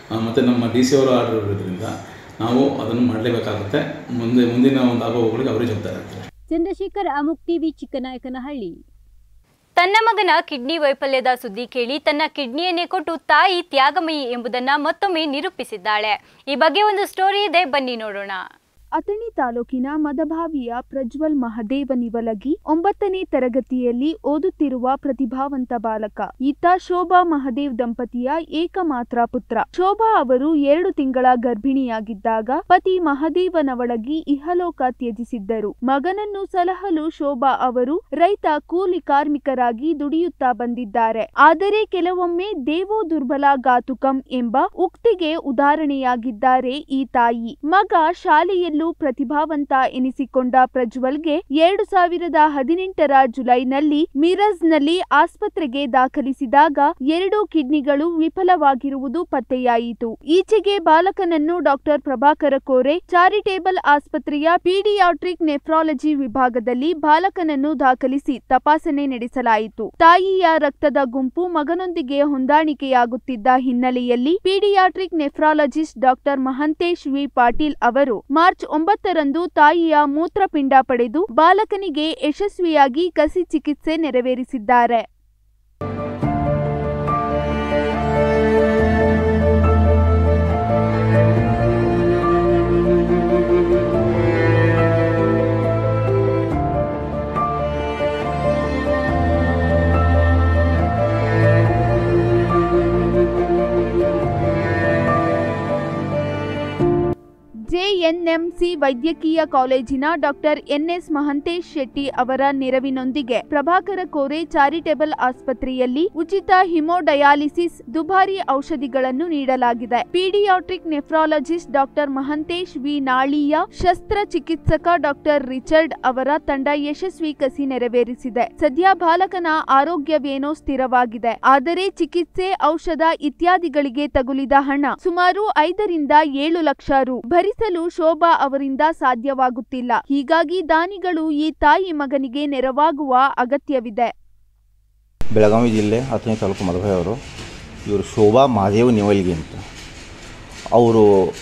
ಮತ್ತು ನಮ್ಮ ಡಿ ಸಿ ಅವರ ಆರ್ಡರ್ ಇರೋದ್ರಿಂದ ನಾವು ಅದನ್ನು ಮಾಡಲೇಬೇಕಾಗುತ್ತೆ ಮುಂದೆ ಮುಂದಿನ ಒಂದು ಆಗೋಗಳಿಗೆ ಅವರೇ ಜವಾಬ್ದಾರಿ ಆಗ್ತಾರೆ ಚಂದ್ರಶೇಖರ್ ಅಮುಕ್ ಟಿವಿ ಚಿಕ್ಕನಾಯಕನಹಳ್ಳಿ ತನ್ನ ಮಗನ ಕಿಡ್ನಿ ವೈಫಲ್ಯದ ಸುದ್ದಿ ಕೇಳಿ ತನ್ನ ಕಿಡ್ನಿಯನ್ನೇ ಕೊಟ್ಟು ತಾಯಿ ತ್ಯಾಗಮಯಿ ಎಂಬುದನ್ನ ಮತ್ತೊಮ್ಮೆ ನಿರೂಪಿಸಿದ್ದಾಳೆ ಈ ಬಗ್ಗೆ ಒಂದು ಸ್ಟೋರಿ ಇದೆ ಬನ್ನಿ ನೋಡೋಣ ಅಥಣಿ ತಾಲೂಕಿನ ಮದಭಾವಿಯ ಪ್ರಜ್ವಲ್ ಮಹದೇವ ನಿವಲಗಿ ಒಂಬತ್ತನೇ ತರಗತಿಯಲ್ಲಿ ಓದುತ್ತಿರುವ ಪ್ರತಿಭಾವಂತ ಬಾಲಕ ಈತ ಶೋಭಾ ಮಹದೇವ್ ದಂಪತಿಯ ಏಕಮಾತ್ರ ಪುತ್ರ ಶೋಭಾ ಅವರು ಎರಡು ತಿಂಗಳ ಗರ್ಭಿಣಿಯಾಗಿದ್ದಾಗ ಪತಿ ಮಹದೇವನವಳಗಿ ಇಹಲೋಕ ತ್ಯಜಿಸಿದ್ದರು ಮಗನನ್ನು ಸಲಹಲು ಶೋಭಾ ಅವರು ರೈತ ಕೂಲಿ ಕಾರ್ಮಿಕರಾಗಿ ದುಡಿಯುತ್ತಾ ಬಂದಿದ್ದಾರೆ ಆದರೆ ಕೆಲವೊಮ್ಮೆ ದೇವೋ ದುರ್ಬಲ ಗಾತುಕಂ ಎಂಬ ಉಕ್ತಿಗೆ ಉದಾಹರಣೆಯಾಗಿದ್ದಾರೆ ಈ ತಾಯಿ ಮಗ ಶಾಲೆಯಲ್ಲೂ ಪ್ರತಿಭಾವಂತ ಎನಿಸಿಕೊಂಡ ಪ್ರಜ್ವಲ್ಗೆ ಎರಡು ಸಾವಿರದ ಹದಿನೆಂಟರ ಜುಲೈನಲ್ಲಿ ಮಿರಜ್ನಲ್ಲಿ ಆಸ್ಪತ್ರೆಗೆ ದಾಖಲಿಸಿದಾಗ ಎರಡು ಕಿಡ್ನಿಗಳು ವಿಫಲವಾಗಿರುವುದು ಪತ್ತೆಯಾಯಿತು ಈಚೆಗೆ ಬಾಲಕನನ್ನು ಡಾಕ್ಟರ್ ಪ್ರಭಾಕರ ಕೋರೆ ಚಾರಿಟೇಬಲ್ ಆಸ್ಪತ್ರೆಯ ಪೀಡಿಯಾಟ್ರಿಕ್ ನೆಫ್ರಾಲಜಿ ವಿಭಾಗದಲ್ಲಿ ಬಾಲಕನನ್ನು ದಾಖಲಿಸಿ ತಪಾಸಣೆ ನಡೆಸಲಾಯಿತು ತಾಯಿಯ ರಕ್ತದ ಗುಂಪು ಮಗನೊಂದಿಗೆ ಹೊಂದಾಣಿಕೆಯಾಗುತ್ತಿದ್ದ ಹಿನ್ನೆಲೆಯಲ್ಲಿ paediatric nephrologist doctor Mahantesh V Patil ಅವರು ಮಾರ್ಚ್ ಒಂಬತ್ತರಂದು ತಾಯಿಯ ಮೂತ್ರಪಿಂಡ ಪಡೆದು ಬಾಲಕನಿಗೆ ಯಶಸ್ವಿಯಾಗಿ ಕಸಿ ಚಿಕಿತ್ಸೆ ನೆರವೇರಿಸಿದ್ದಾರೆ ಜೆಎನ್ಎಂಸಿ ವೈದ್ಯಕೀಯ ಕಾಲೇಜಿನ ಡಾಕ್ಟರ್ ಎನ್ಎಸ್ ಮಹಂತೇಶ್ ಶೆಟ್ಟಿ ಅವರ ನೆರವಿನೊಂದಿಗೆ ಪ್ರಭಾಕರ ಕೋರೆ ಚಾರಿಟೇಬಲ್ ಆಸ್ಪತ್ರೆಯಲ್ಲಿ ಉಚಿತ ಹಿಮೋಡಯಾಲಿಸಿಸ್ ದುಬಾರಿ ಔಷಧಿಗಳನ್ನು ನೀಡಲಾಗಿದೆ paediatric nephrologist doctor Mahantesh V ನಾಳೀಯ ಶಸ್ತ್ರಚಿಕಿತ್ಸಕ ಡಾಕ್ಟರ್ ರಿಚರ್ಡ್ ಅವರ ತಂಡ ಯಶಸ್ವಿ ಕಸಿ ನೆರವೇರಿಸಿದೆ ಸದ್ಯ ಬಾಲಕನ ಆರೋಗ್ಯವೇನೋ ಸ್ಥಿರವಾಗಿದೆ ಆದರೆ ಚಿಕಿತ್ಸೆ ಔಷಧ ಇತ್ಯಾದಿಗಳಿಗೆ ತಗುಲಿದ ಹಣ ಸುಮಾರು ಐದರಿಂದ ಏಳು ಲಕ್ಷ ರು ಭರಿಸಲು ಶೋಭಾ ಅವರಿಂದ ಸಾಧ್ಯವಾಗುತ್ತಿಲ್ಲ ಹೀಗಾಗಿ ದಾನಿಗಳು ಈ ತಾಯಿ ಮಗನಿಗೆ ನೆರವಾಗುವ ಅಗತ್ಯವಿದೆ ಬೆಳಗಾವಿ ಜಿಲ್ಲೆ ಅಥಣಿ ತಾಲೂಕು ಮಧುಬಾಯಿ ಅವರು ಇವರು ಶೋಭಾ ಮಹಾದೇವ್ ನಿವಲ್ಗಿ ಅಂತ ಅವರು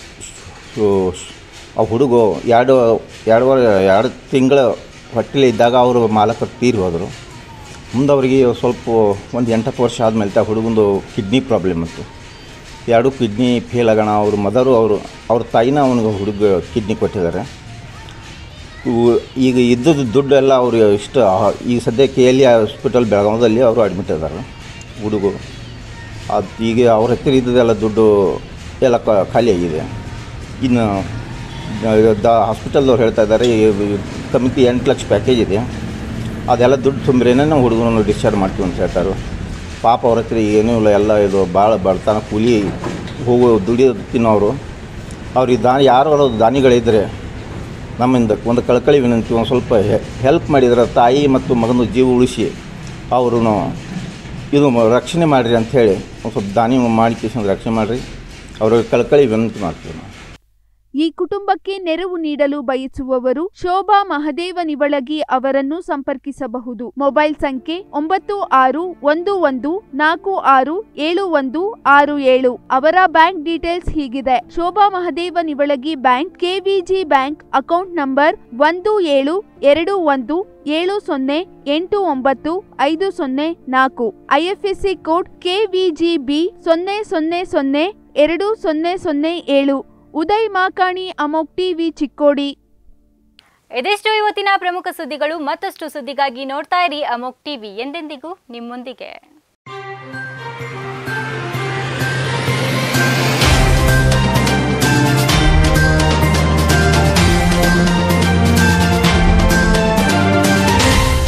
ಆ ಹುಡುಗ ಎರಡು ಎರಡುವರೆ ಎರಡು ತಿಂಗಳ ಹೊಟ್ಟೆಲಿ ಇದ್ದಾಗ ಅವರು ಮಾಲಕರು ತೀರಿ ಹೋದರು ಮುಂದೆ ಅವರಿಗೆ ಸ್ವಲ್ಪ ಒಂದು ಎಂಟತ್ತು ವರ್ಷ ಆದಮೇಲೆ ಆ ಹುಡುಗಂದು ಕಿಡ್ನಿ ಪ್ರಾಬ್ಲಮ್ ಇತ್ತು ಎರಡು ಕಿಡ್ನಿ ಫೇಲ್ ಆಗೋಣ ಅವ್ರ ಮದರು ಅವರು ಅವ್ರ ತಾಯಿನ ಅವನಿಗೆ ಹುಡುಗ ಕಿಡ್ನಿ ಕೊಟ್ಟಿದ್ದಾರೆ ಇವು- ಈಗ ಇದ್ದದ್ದು ದುಡ್ಡು ಎಲ್ಲ ಅವರು ಇಷ್ಟು ಆ- ಈಗ ಸದ್ಯ ಕೆ ಎಲ್ ಇ ಹಾಸ್ಪಿಟಲ್ ಬೆಳಗಾವದಲ್ಲಿ ಅವರು ಅಡ್ಮಿಟ್ ಇದ್ದಾರೆ ಹುಡುಗರು ಅದು ಈಗ ಅವ್ರ ಹತ್ತಿರ ಇದ್ದದೆಲ್ಲ ದುಡ್ಡು ಎಲ್ಲ ಕ- ಖಾಲಿ ಆಗಿದೆ ಇನ್ನು ದ ಹಾಸ್ಪಿಟಲ್ದವ್ರು ಹೇಳ್ತಾ ಇದ್ದಾರೆ ಕಮಿಟಿ ಎಂಟು ಲಕ್ಷ ಪ್ಯಾಕೇಜ್ ಇದೆ ಅದೆಲ್ಲ ದುಡ್ಡು ತುಂಬ್ರೇನೆ ನಾವು ಹುಡುಗನನ್ನು ಡಿಸ್ಚಾರ್ಜ್ ಮಾಡ್ತೀವಿ ಅಂತ ಹೇಳ್ತಾರೆ ಪಾಪ ಅವ್ರ ಹತ್ರ ಏನೂ ಇಲ್ಲ ಎಲ್ಲ ಇದು ಭಾಳ ಬಡತನ ಕೂಲಿ ಹೋಗೋ ದುಡಿಯೋದು ತಿನ್ನೋರು ಅವ್ರಿಗೆ ದಾನಿ ಯಾರು ದಾನಿಗಳಿದ್ದರೆ ನಮ್ಮಿಂದ ಒಂದು ಕಳಕಳಿ ವಿನಂತಿ ಒಂದು ಸ್ವಲ್ಪ ಹೆಲ್ಪ್ ಮಾಡಿದ್ರೆ ತಾಯಿ ಮತ್ತು ಮಗನ ಜೀವ ಉಳಿಸಿ ಅವರು ಇದು ಮ- ರಕ್ಷಣೆ ಮಾಡಿರಿ ಅಂಥೇಳಿ ಒಂದು ಸ್ವಲ್ಪ ದಾನಿ ಮಾಡಿ ಕಿಸಿಂದ ರಕ್ಷಣೆ ಮಾಡಿರಿ ಅವ್ರಿಗೆ ಕಳಕಳಿ ವಿನಂತಿ ಮಾಡ್ತೀವಿ ನಾವು ಈ ಕುಟುಂಬಕ್ಕೆ ನೆರವು ನೀಡಲು ಬಯಸುವವರು ಶೋಭಾ ಮಹದೇವ ನಿವಳಗಿ ಅವರನ್ನು ಸಂಪರ್ಕಿಸಬಹುದು ಮೊಬೈಲ್ ಸಂಖ್ಯೆ ಒಂಬತ್ತು ಆರು ಒಂದು ಒಂದು ನಾಲ್ಕು ಆರು ಏಳು ಒಂದು ಆರು ಏಳು ಅವರ ಬ್ಯಾಂಕ್ ಡೀಟೇಲ್ಸ್ ಹೀಗಿದೆ Shobha Mahadeva Nivalagi bank KVG bank account number ಒಂದು ಏಳು ಎರಡು ಒಂದು ಏಳು ಸೊನ್ನೆ ಎಂಟು ಒಂಬತ್ತು ಐದು ಸೊನ್ನೆ ನಾಲ್ಕು ಐಎಫ್ಎಸ್ಸಿ ಕೋಡ್ ಕೆವಿಜಿ ಬಿ ಸೊನ್ನೆ ಸೊನ್ನೆ ಸೊನ್ನೆ ಎರಡು ಸೊನ್ನೆ ಸೊನ್ನೆ ಏಳು ಉದಯ್ ಮಾಕಾಣಿ ಅಮೋಕ್ ಟಿವಿ ಚಿಕ್ಕೋಡಿ ಇದೆಷ್ಟು ಇವತ್ತಿನ ಪ್ರಮುಖ ಸುದ್ದಿಗಳು ಮತ್ತಷ್ಟು ಸುದ್ದಿಗಾಗಿ ನೋಡ್ತಾ ಇರಿ ಅಮೋಕ್ ಟಿವಿ ಎಂದೆಂದಿಗೂ ನಿಮ್ಮೊಂದಿಗೆ